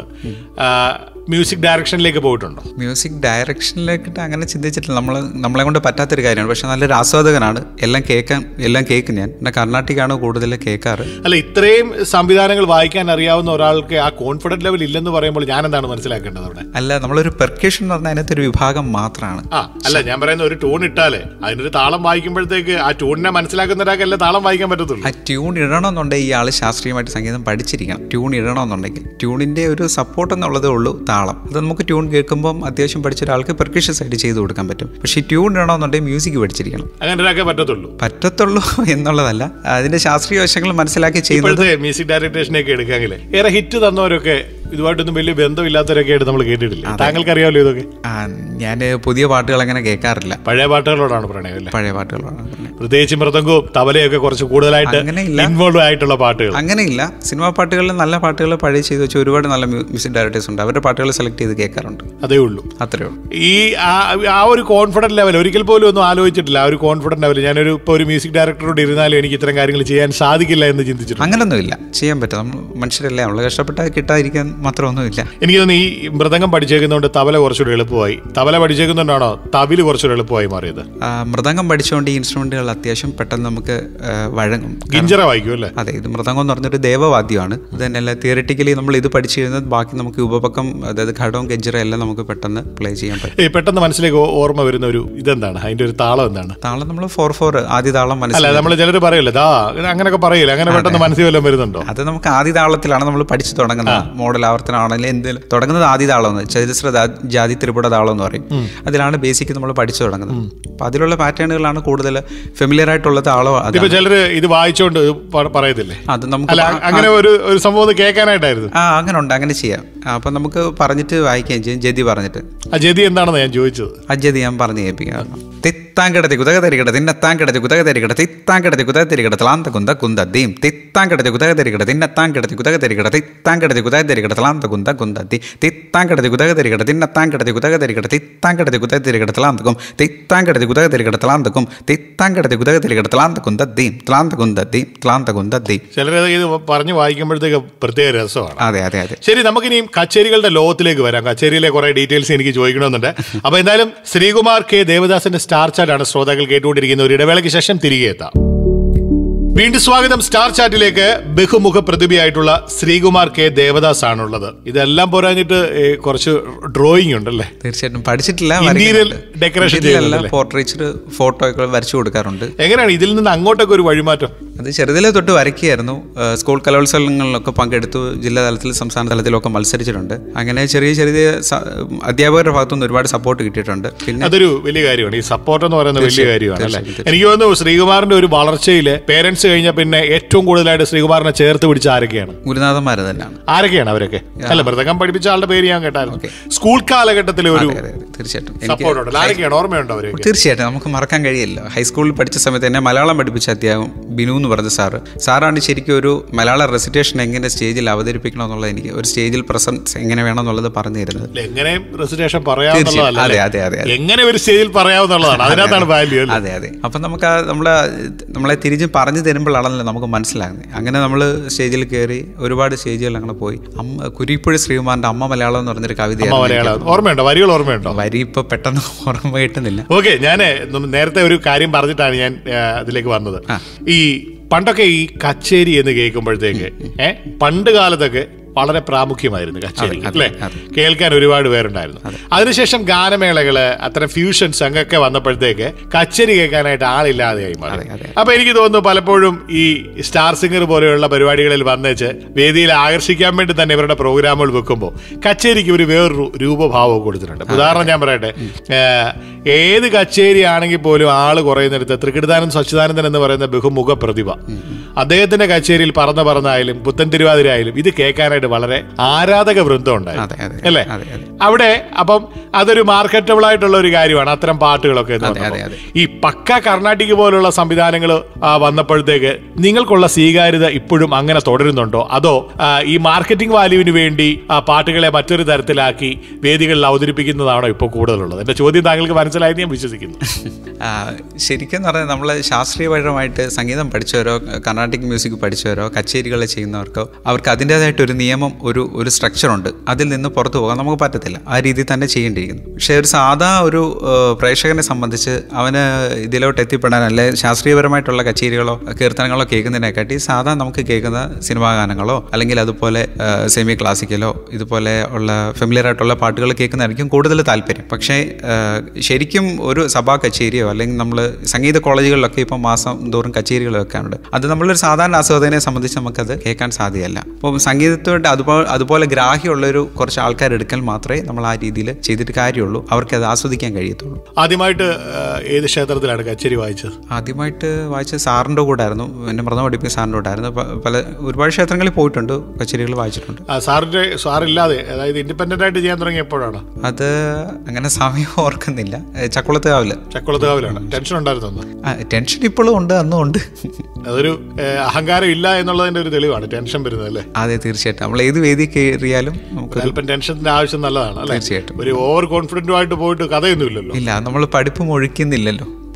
മ്യൂസിക് ഡയറക്ഷനിലേക്ക് പോയിട്ടുണ്ടോ മ്യൂസിക് ഡയറക്ഷനിലേക്കിട്ട് അങ്ങനെ ചിന്തിച്ചിട്ടില്ല നമ്മൾ നമ്മളെ കൊണ്ട് പറ്റാത്തൊരു കാര്യമാണ് പക്ഷെ നല്ലൊരു ആസ്വാദകനാണ് എല്ലാം കേൾക്കാൻ എല്ലാം കേൾക്കും ഞാൻ പിന്നെ കർണാട്ടിക്കാണ് കൂടുതൽ കേൾക്കാറ് അല്ല ഇത്രയും സംവിധാനങ്ങൾ വായിക്കാൻ അറിയാവുന്ന ഒരാൾക്ക് ആ കോൺഫിഡന്റ് ലെവൽ ഇല്ലെന്ന് പറയുമ്പോൾ ഞാൻ എന്താണ് മനസ്സിലാക്കേണ്ടത് അവിടെ അല്ല നമ്മളൊരു പെർക്കേഷൻ എന്ന് പറഞ്ഞാൽ അതിനകത്തൊരു വിഭാഗം മാത്രമാണ് ആ അല്ല ഞാൻ പറയുന്ന ഒരു ട്യൂൺ ഇട്ടാലേ അതിനൊരു താളം വായിക്കുമ്പോഴത്തേക്ക് ആ ട്യൂണിനെ മനസ്സിലാക്കുന്ന ഒരാൾക്കല്ലേ താളം വായിക്കാൻ പറ്റത്തുള്ളൂ ആ ട്യൂൺ ഇടണമെന്നുണ്ടെങ്കിൽ ഈ ആൾ ശാസ്ത്രീയമായിട്ട് സംഗീതം പഠിച്ചിരിക്കണം ട്യൂൺ ഇടണമെന്നുണ്ടെങ്കിൽ ട്യൂണിൻ്റെ ഒരു സപ്പോർട്ട് എന്നുള്ളതേ ഉള്ളൂ താളം അത് നമുക്ക് ട്യൂൺ കേൾക്കുമ്പം അത്യാവശ്യം പഠിച്ച ഒരാൾക്ക് പെർക്കേഷൻ സൈഡ് ചെയ്ത് കൊടുക്കാൻ പറ്റും പക്ഷേ ട്യൂൺ ഇടണമെന്നുണ്ടെങ്കിൽ മ്യൂസിക് പഠിച്ചിരിക്കണം അങ്ങനെ ഒരാൾക്കേ പറ്റത്തുള്ളൂ പറ്റത്തുള്ളൂ എന്നുള്ളതല്ല അതിൻ്റെ ശാസ്ത്രീയ വശങ്ങൾ മനസ്സിലാക്കി ചെയ്യുന്നത് ഇപ്പോഴത്തെ മ്യൂസിക് ഡയറക്ടേഷനൊക്കെ എടുക്കാമെങ്കിൽ ഏറെ ഹിറ്റ് തന്നവരൊക്കെ ഇതുമായിട്ടൊന്നും വലിയ ബന്ധമില്ലാത്തവരൊക്കെ ആയിട്ട് നമ്മൾ കേട്ടിട്ടില്ല താങ്കൾക്ക് അറിയാമല്ലോ ഇതൊക്കെ ഞാൻ പുതിയ പാട്ടുകൾ അങ്ങനെ കേൾക്കാറില്ല പഴയ പാട്ടുകളോടാണ് പ്രണയം അല്ലേ പഴയ പാട്ടുകളാണ് പറഞ്ഞത്. പ്രത്യേകിച്ച് മൃദംഗവും തബലയൊക്കെ കുറച്ച് കൂടുതലായിട്ട് അങ്ങനെയില്ല. ഇൻവോൾവ് ആയിട്ടുള്ള പാട്ടുകൾ അങ്ങനെയില്ല സിനിമാ പാട്ടുകളിൽ നല്ല പാട്ടുകൾ പഴയ ചെയ്ത് വെച്ച് ഒരുപാട് നല്ല മ്യൂസിക് ഡയറക്ടേഴ്സ് ഉണ്ട് അവരുടെ പാട്ടുകൾ സെലക്ട് ചെയ്ത് കേൾക്കാറുണ്ട് അതേ ഉള്ളൂ അത്രേ ഉള്ളൂ ഈ ആ- ആ ഒരു കോൺഫിഡന്റ് ലെവൽ ഒരിക്കൽ പോലും ഒന്നും ആലോചിച്ചിട്ടില്ല ആ ഒരു കോൺഫിഡന്റ് ലെവൽ ഞാനൊരു ഇപ്പോൾ ഒരു മ്യൂസിക് ഡയറക്ടറോട് ഇരുന്നാലും എനിക്ക് ഇത്തരം കാര്യങ്ങൾ ചെയ്യാൻ സാധിക്കില്ല എന്ന് ചിന്തിച്ചിട്ടുണ്ട് അങ്ങനൊന്നുമില്ല ചെയ്യാൻ പറ്റും നമ്മൾ മനുഷ്യരല്ലേ നമ്മൾ കഷ്ടപ്പെട്ടാൽ കിട്ടാതിരിക്കാൻ മാത്രമൊന്നുമില്ല എനിക്ക് തോന്നുന്നു ഈ മൃദംഗം പഠിച്ചേക്കുന്നതുകൊണ്ട് തബല കുറച്ചുകൂടി എളുപ്പമായി തബല പഠിച്ചേക്കുന്നതുകൊണ്ടാണോ തവില് കുറച്ചുകൂടി എളുപ്പമായി മാറിയത് ആ, മൃദംഗം പഠിച്ചുകൊണ്ട് ഈ ഇൻസ്ട്രുമെന്റുകൾ അത്യാവശ്യം പെട്ടെന്ന് നമുക്ക് ആ, വഴങ്ങും ഗിഞ്ചറ വായിക്കും അല്ലേ അതെ ഇത് മൃദംഗം എന്ന് പറഞ്ഞൊരു ദേവവാദ്യമാണ് ഇത് തന്നെയല്ല തിയറിറ്റിക്കലി നമ്മൾ ഇത് പഠിച്ചു കഴിഞ്ഞാൽ ബാക്കി നമുക്ക് ഉപപക്കം അതായത് ഘടവും ഗജ്ജറ എല്ലാം നമുക്ക് പെട്ടെന്ന് പ്ലേ ചെയ്യാൻ പറ്റും ഈ പെട്ടെന്ന് മനസ്സിലേക്ക് ഓ- ഓർമ്മ വരുന്ന ഒരു ഇതെന്താണ് അതിന്റെ ഒരു താളം എന്താണ് താളം നമ്മൾ ഫോർ ഫോർ ആദ്യ താളം അല്ല മനസ്സിലായി നമ്മൾ ചിലർ പറയല്ലേ ദാ അങ്ങനെയൊക്കെ പറയില്ല അങ്ങനെ പെട്ടെന്ന് മനസ്സിൽ വല്ലതും വരുന്നുണ്ടോ അത് നമുക്ക് ആദ്യ താളത്തിലാണ് നമ്മൾ പഠിച്ചു തുടങ്ങുന്നത് മോഡൽ ആവർത്തനമാണെങ്കിലും എന്തെങ്കിലും തുടങ്ങുന്നത് ആദ്യ താളം എന്ന് ചരിത്ര ദാ- ജാതി ത്രിപുട താളം എന്ന് പറയും അതിലാണ് ബേസിക് നമ്മൾ പഠിച്ചു തുടങ്ങുന്നത് അപ്പം അതിലുള്ള പാറ്റേണുകളാണ് കൂടുതൽ ഫെമിലിയർ ആയിട്ടുള്ള താളം അത് ഇപ്പൊ ചിലര് ഇത് വായിച്ചോണ്ട് പ- പറയത്തില്ലേ അത് നമുക്ക് അല്ല അങ്ങനെ ഒരു ഒരു സംഭവം ഒന്ന് കേൾക്കാനായിട്ടായിരുന്നു ആ അങ്ങനെ ഉണ്ട് അങ്ങനെ ചെയ്യാം അപ്പം നമുക്ക് പറഞ്ഞിട്ട് വായിക്കുകയും ചെയ്യും ജതി പറഞ്ഞിട്ട് ആ ജതി എന്താണെന്ന് ഞാൻ ചോദിച്ചത് അജ്ജതി ഞാൻ പറഞ്ഞു കേൾപ്പിക്കാം തിത്താങ്കിടത്തി കുതക തരികട തിന്നത്താങ്കിടത്തി കുതക തരികട തിത്താങ്കിടത്തി കുതക തരികട തലാന്ത കുന്ത കുന്ത ദീം തിത്താങ്കിടത്തി കുതക തരികട തിന്നത്താങ്കിടത്തി കുതക തരികട തിത്താങ്കിടത്തി കുതക തരികട തലാന്ത കുന്ത കുന്ത ദി തിത്താങ്കിടത്തി കുതക തരികട തിന്നത്താങ്കിടത്തി കുതക തരികട തിത്താങ്കിടത്തി കുതക തരികട തലാന്തക്കും തിത്താങ്കിടത്തി കുതക തരികട തലാന്തക്കും തിത്താങ്കിടത്തി കുതക തരികട തലാന്ത കുന്ത ദീം തലാന്ത കുന്ത ദീം തലാന്ത കുന്ത ദീം ചിലരത് ഇത് പറഞ്ഞ് വായിക്കുമ്പോഴത്തേക്ക് പ്രത്യേക രസമാണ് അതെ അതെ അതെ ശരി നമുക്കിനിയും കച്ചേരികളുടെ ലോകത്തിലേക്ക് വരാം കച്ചേരിയിലെ കുറെ ഡീറ്റെയിൽസ് എനിക്ക് ചോദിക്കണമെന്നുണ്ട് അപ്പൊ എന്തായാലും ശ്രീകുമാർ കെ ദേവദാസിന്റെ സ്റ്റാർ ചാറ്റാണ് ശ്രോതാക്കൾ കേട്ടുകൊണ്ടിരിക്കുന്ന ഒരു ഇടവേളയ്ക്ക് ശേഷം തിരികെ എത്താം വീണ്ടും സ്വാഗതം സ്റ്റാർ ചാറ്റിലേക്ക് ബഹുമുഖ പ്രതിഭയായിട്ടുള്ള ശ്രീകുമാർ കെ ദേവദാസ് ആണുള്ളത് ഇതെല്ലാം പോരാഞ്ഞിട്ട് ഏ, കുറച്ച് ഡ്രോയിങ് ഉണ്ടല്ലേ തീർച്ചയായിട്ടും പഠിച്ചിട്ടില്ല ഇന്റീരിയൽ ഡെക്കറേഷൻ ചെയ്യുന്നുണ്ടല്ലേ പോർട്രേച്ചർ ഫോട്ടോ ഒക്കെ വരച്ചു കൊടുക്കാറുണ്ട് എങ്ങനെയാണ് ഇതിൽ നിന്ന് അങ്ങോട്ടൊക്കെ ഒരു വഴിമാറ്റം അത് ചെറുതിലെ തൊട്ട് വരയ്ക്കുകയായിരുന്നു ഏഹ് സ്കൂൾ കലോത്സവങ്ങളിലൊക്കെ പങ്കെടുത്തു ജില്ലാ തലത്തിൽ സംസ്ഥാന തലത്തിലൊക്കെ മത്സരിച്ചിട്ടുണ്ട് അങ്ങനെ ചെറിയ ചെറിയ സ- അധ്യാപകരുടെ ഭാഗത്തുനിന്ന് ഒരുപാട് സപ്പോർട്ട് കിട്ടിയിട്ടുണ്ട് പിന്നെ അതൊരു വലിയ കാര്യമാണ് ഈ സപ്പോർട്ട് എന്ന് പറയുന്നത് വലിയ കാര്യമാണ് അല്ലേ എനിക്ക് തോന്നുന്നു ശ്രീകുമാറിന്റെ ഒരു വളർച്ചയിൽ പേരൻസ് കഴിഞ്ഞ പിന്നെ ഏറ്റവും കൂടുതലായിട്ട് ശ്രീകുമാറിനെ ചേർത്ത് പിടിച്ച ആരൊക്കെയാണ് ഗുരുനാഥന്മാർ തന്നെയാണ് ആരൊക്കെയാണ് അവരൊക്കെ അല്ല മൃതകം പഠിപ്പിച്ച ആളുടെ പേര് ഞാൻ കേട്ടായിരുന്നു സ്കൂൾ കാലഘട്ടത്തിലെ ഒരു അതെ, അതെ, തീർച്ചയായിട്ടും എനിക്ക് സപ്പോർട്ട് ഉണ്ടല്ലോ ആരൊക്കെയാണ് ഓർമ്മയുണ്ടോ അവരൊക്കെ തീർച്ചയായിട്ടും നമുക്ക് മറക്കാൻ കഴിയില്ല ഹൈസ്കൂളിൽ പഠിച്ച സമയത്ത് എന്നെ മലയാളം പഠിപ്പിച്ച അധ്യാപകൻ ബിനു എന്ന് പറഞ്ഞ സാറ് സാറാണ് ശരിക്കും ഒരു മലയാള റെസിറ്റേഷൻ എങ്ങനെ സ്റ്റേജിൽ അവതരിപ്പിക്കണം എന്നുള്ളത് എനിക്ക് ഒരു സ്റ്റേജിൽ പ്രസൻസ് എങ്ങനെ വേണം എന്നുള്ളത് പറഞ്ഞു തരുന്നത് അല്ല, എങ്ങനെ റെസിറ്റേഷൻ പറയാവുന്നതല്ല അതെ, അതെ, അതെ, അതെ. എങ്ങനെ ഒരു സ്റ്റേജിൽ പറയാവുന്നതാണ് അതിനകത്താണ് വാല്യൂ അല്ലേ അതെ അതെ അപ്പം നമുക്ക് ആ നമ്മളെ നമ്മളെ തിരിച്ച് പറഞ്ഞു തരുമ്പോഴാണല്ലോ നമുക്ക് മനസ്സിലാകുന്നത് അങ്ങനെ നമ്മൾ സ്റ്റേജിൽ കയറി ഒരുപാട് സ്റ്റേജുകൾ അങ്ങനെ പോയി അമ്മ കുരിപ്പുഴ ശ്രീകുമാറിന്റെ അമ്മ മലയാളം എന്ന് പറഞ്ഞൊരു അമ്മ കവിതയാണ് മലയാളം ഓർമ്മയുണ്ടോ വരികൾ ഓർമ്മയുണ്ടോ വരി ഇപ്പൊ പെട്ടെന്ന് ഓർമ്മ കിട്ടുന്നില്ല ഓക്കെ ഞാൻ നേരത്തെ ഒരു കാര്യം പറഞ്ഞിട്ടാണ് ഞാൻ ആ, അതിലേക്ക് വന്നത് ഈ പണ്ടൊക്കെ ഈ കച്ചേരി എന്ന് കേൾക്കുമ്പോഴത്തേക്ക് ഏ പണ്ട് കാലത്തൊക്കെ വളരെ പ്രാമുഖ്യമായിരുന്നു കച്ചേരി അല്ലേ കേൾക്കാൻ ഒരുപാട് പേരുണ്ടായിരുന്നു അതിനുശേഷം ഗാനമേളകള് അത്തരം ഫ്യൂഷൻസ് അങ്ങൊക്കെ വന്നപ്പോഴത്തേക്ക് കച്ചേരി കേൾക്കാനായിട്ട് ആളില്ലാതെയായി മാറി അതെ. അപ്പൊ എനിക്ക് തോന്നുന്നു പലപ്പോഴും ഈ സ്റ്റാർ സിംഗർ പോലെയുള്ള പരിപാടികളിൽ വന്നേച്ച് വേദിയിൽ ആകർഷിക്കാൻ വേണ്ടി തന്നെ ഇവരുടെ പ്രോഗ്രാമുകൾ വെക്കുമ്പോൾ കച്ചേരിക്ക് ഒരു വേറൊരു രൂപഭാവം കൊടുത്തിട്ടുണ്ട് ഉദാഹരണം ഞാൻ പറയട്ടെ ഏഹ്, ഏത് കച്ചേരി ആണെങ്കിൽ പോലും ആള് കുറയുന്നിടത്ത് തൃക്കിടുതാനന്ദ സച്ചിദാനന്ദൻ എന്ന് പറയുന്ന ബഹുമുഖ പ്രതിഭ അദ്ദേഹത്തിന്റെ കച്ചേരിയിൽ പറന്ന പറന്നായാലും പുത്തൻ തിരുവാതിര ആയാലും ഇത് കേൾക്കാനായിട്ട് വളരെ ആരാധക വൃന്ദം ഉണ്ടായിരുന്നു അതെ അതെ അല്ലേ അതെ അതെ അവിടെ അപ്പം അതൊരു മാർക്കറ്റബിൾ ആയിട്ടുള്ള ഒരു കാര്യമാണ് അത്തരം പാട്ടുകളൊക്കെ എന്ന് അതെ, പറഞ്ഞപ്പോൾ. അതെ. ഈ പക്ക കർണാട്ടിക് പോലുള്ള സംവിധാനങ്ങൾ വന്നപ്പോഴത്തേക്ക് നിങ്ങൾക്കുള്ള സ്വീകാര്യത ഇപ്പോഴും അങ്ങനെ തുടരുന്നുണ്ടോ അതോ ആ, ഈ മാർക്കറ്റിംഗ് വാല്യൂവിന് വേണ്ടി ആ പാട്ടുകളെ മറ്റൊരു തരത്തിലാക്കി വേദികളിൽ അവതരിപ്പിക്കുന്നതാണോ ഇപ്പോൾ കൂടുതലുള്ളത് എന്റെ ചോദ്യം താങ്കൾക്ക് മനസ്സിലായെന്ന് ഞാൻ വിശ്വസിക്കുന്നു ആ, ശരിക്കും പറഞ്ഞാൽ നമ്മൾ ശാസ്ത്രീയപരമായിട്ട് സംഗീതം പഠിച്ചവരോ കർണാട്ടിക് മ്യൂസിക് പഠിച്ചവരോ കച്ചേരികൾ ചെയ്യുന്നവർക്കോ അവർക്ക് അതിൻ്റേതായിട്ട് ഒരു നിയമം ഒരു ഒരു സ്ട്രക്ചറുണ്ട് അതിൽ നിന്ന് പുറത്തു പോകാൻ നമുക്ക് പറ്റത്തില്ല ആ രീതിയിൽ തന്നെ ചെയ്യേണ്ടിയിരിക്കുന്നു പക്ഷേ ഒരു സാധാ ഒരു ആ, പ്രേക്ഷകനെ സംബന്ധിച്ച് അവന് ഇതിലോട്ട് എത്തിപ്പെടാൻ അല്ലെ ശാസ്ത്രീയപരമായിട്ടുള്ള കച്ചേരികളോ കീർത്തനങ്ങളോ കേൾക്കുന്നതിനെക്കാട്ടി സാധാ നമുക്ക് കേൾക്കുന്ന സിനിമാ ഗാനങ്ങളോ അല്ലെങ്കിൽ അതുപോലെ സെമി ക്ലാസിക്കലോ ഇതുപോലെ ഉള്ള ഫെമിലിയർ ആയിട്ടുള്ള പാട്ടുകൾ കേൾക്കുന്നതായിരിക്കും കൂടുതൽ താല്പര്യം പക്ഷേ ആ, ശരിക്കും ഒരു സഭാ കച്ചേരിയോ അല്ലെങ്കിൽ നമ്മൾ സംഗീത കോളേജുകളിലൊക്കെ ഇപ്പോൾ മാസം തോറും കച്ചേരികൾ വെക്കാറുണ്ട് അത് നമ്മളൊരു സാധാരണ ആസ്വാദകനെ സംബന്ധിച്ച് നമുക്കത് കേൾക്കാൻ സാധ്യമല്ല അപ്പം സംഗീതത്തോട്ട് അതുപോലെ അതുപോലെ ഗ്രാഹ്യമുള്ളൊരു കുറച്ച് ആൾക്കാർ എടുക്കൽ മാത്രമേ നമ്മൾ ആ രീതിയിൽ ചെയ്തിട്ട് കാര്യമുള്ളൂ അവർക്ക് അത് ആസ്വദിക്കാൻ കഴിയത്തുള്ളൂ ആദ്യമായിട്ട് ആ, ഏത് ക്ഷേത്രത്തിലാണ് കച്ചേരി വായിച്ചത് ആദ്യമായിട്ട് വായിച്ച സാറിൻ്റെ കൂടെ ആയിരുന്നു എന്നെ മൃതം പഠിപ്പിച്ച സാറിൻ്റെ കൂടെ ആയിരുന്നു പ- പല ഒരുപാട് ക്ഷേത്രങ്ങളിൽ പോയിട്ടുണ്ട് കച്ചേരികൾ വായിച്ചിട്ടുണ്ട് ആ, സാറിന്റെ സാറില്ലാതെ അതായത് ഇൻഡിപെൻഡന്റ് ആയിട്ട് ചെയ്യാൻ തുടങ്ങിയ എപ്പോഴാണ് അത് അങ്ങനെ സമയം ഓർക്കുന്നില്ല ഏ, ചക്കുളത്ത് കാവില് ചക്കുളത്തുകാവിലാണ് ടെൻഷൻ ഉണ്ടായിരുന്നു അന്ന്? ആ, ടെൻഷൻ ഇപ്പോഴും ഉണ്ട് അന്നും ഉണ്ട് അതൊരു ഏഹ്, അഹങ്കാരം ഇല്ല എന്നുള്ളതിന്റെ ഒരു തെളിവാണ് ടെൻഷൻ വരുന്നത് അല്ലേ അതെ തീർച്ചയായിട്ടും നമ്മൾ ഏത് വേദി കയറിയാലും നമുക്ക് അല്പം ടെൻഷന്റെ ആവശ്യം നല്ലതാണ് അല്ലേ തീർച്ചയായിട്ടും ഒരു ഓവർ കോൺഫിഡന്റും ആയിട്ട് പോയിട്ട് കഥയൊന്നുമില്ലല്ലോ ഇല്ല നമ്മൾ പഠിപ്പ് മുഴിക്കുന്നില്ലല്ലോ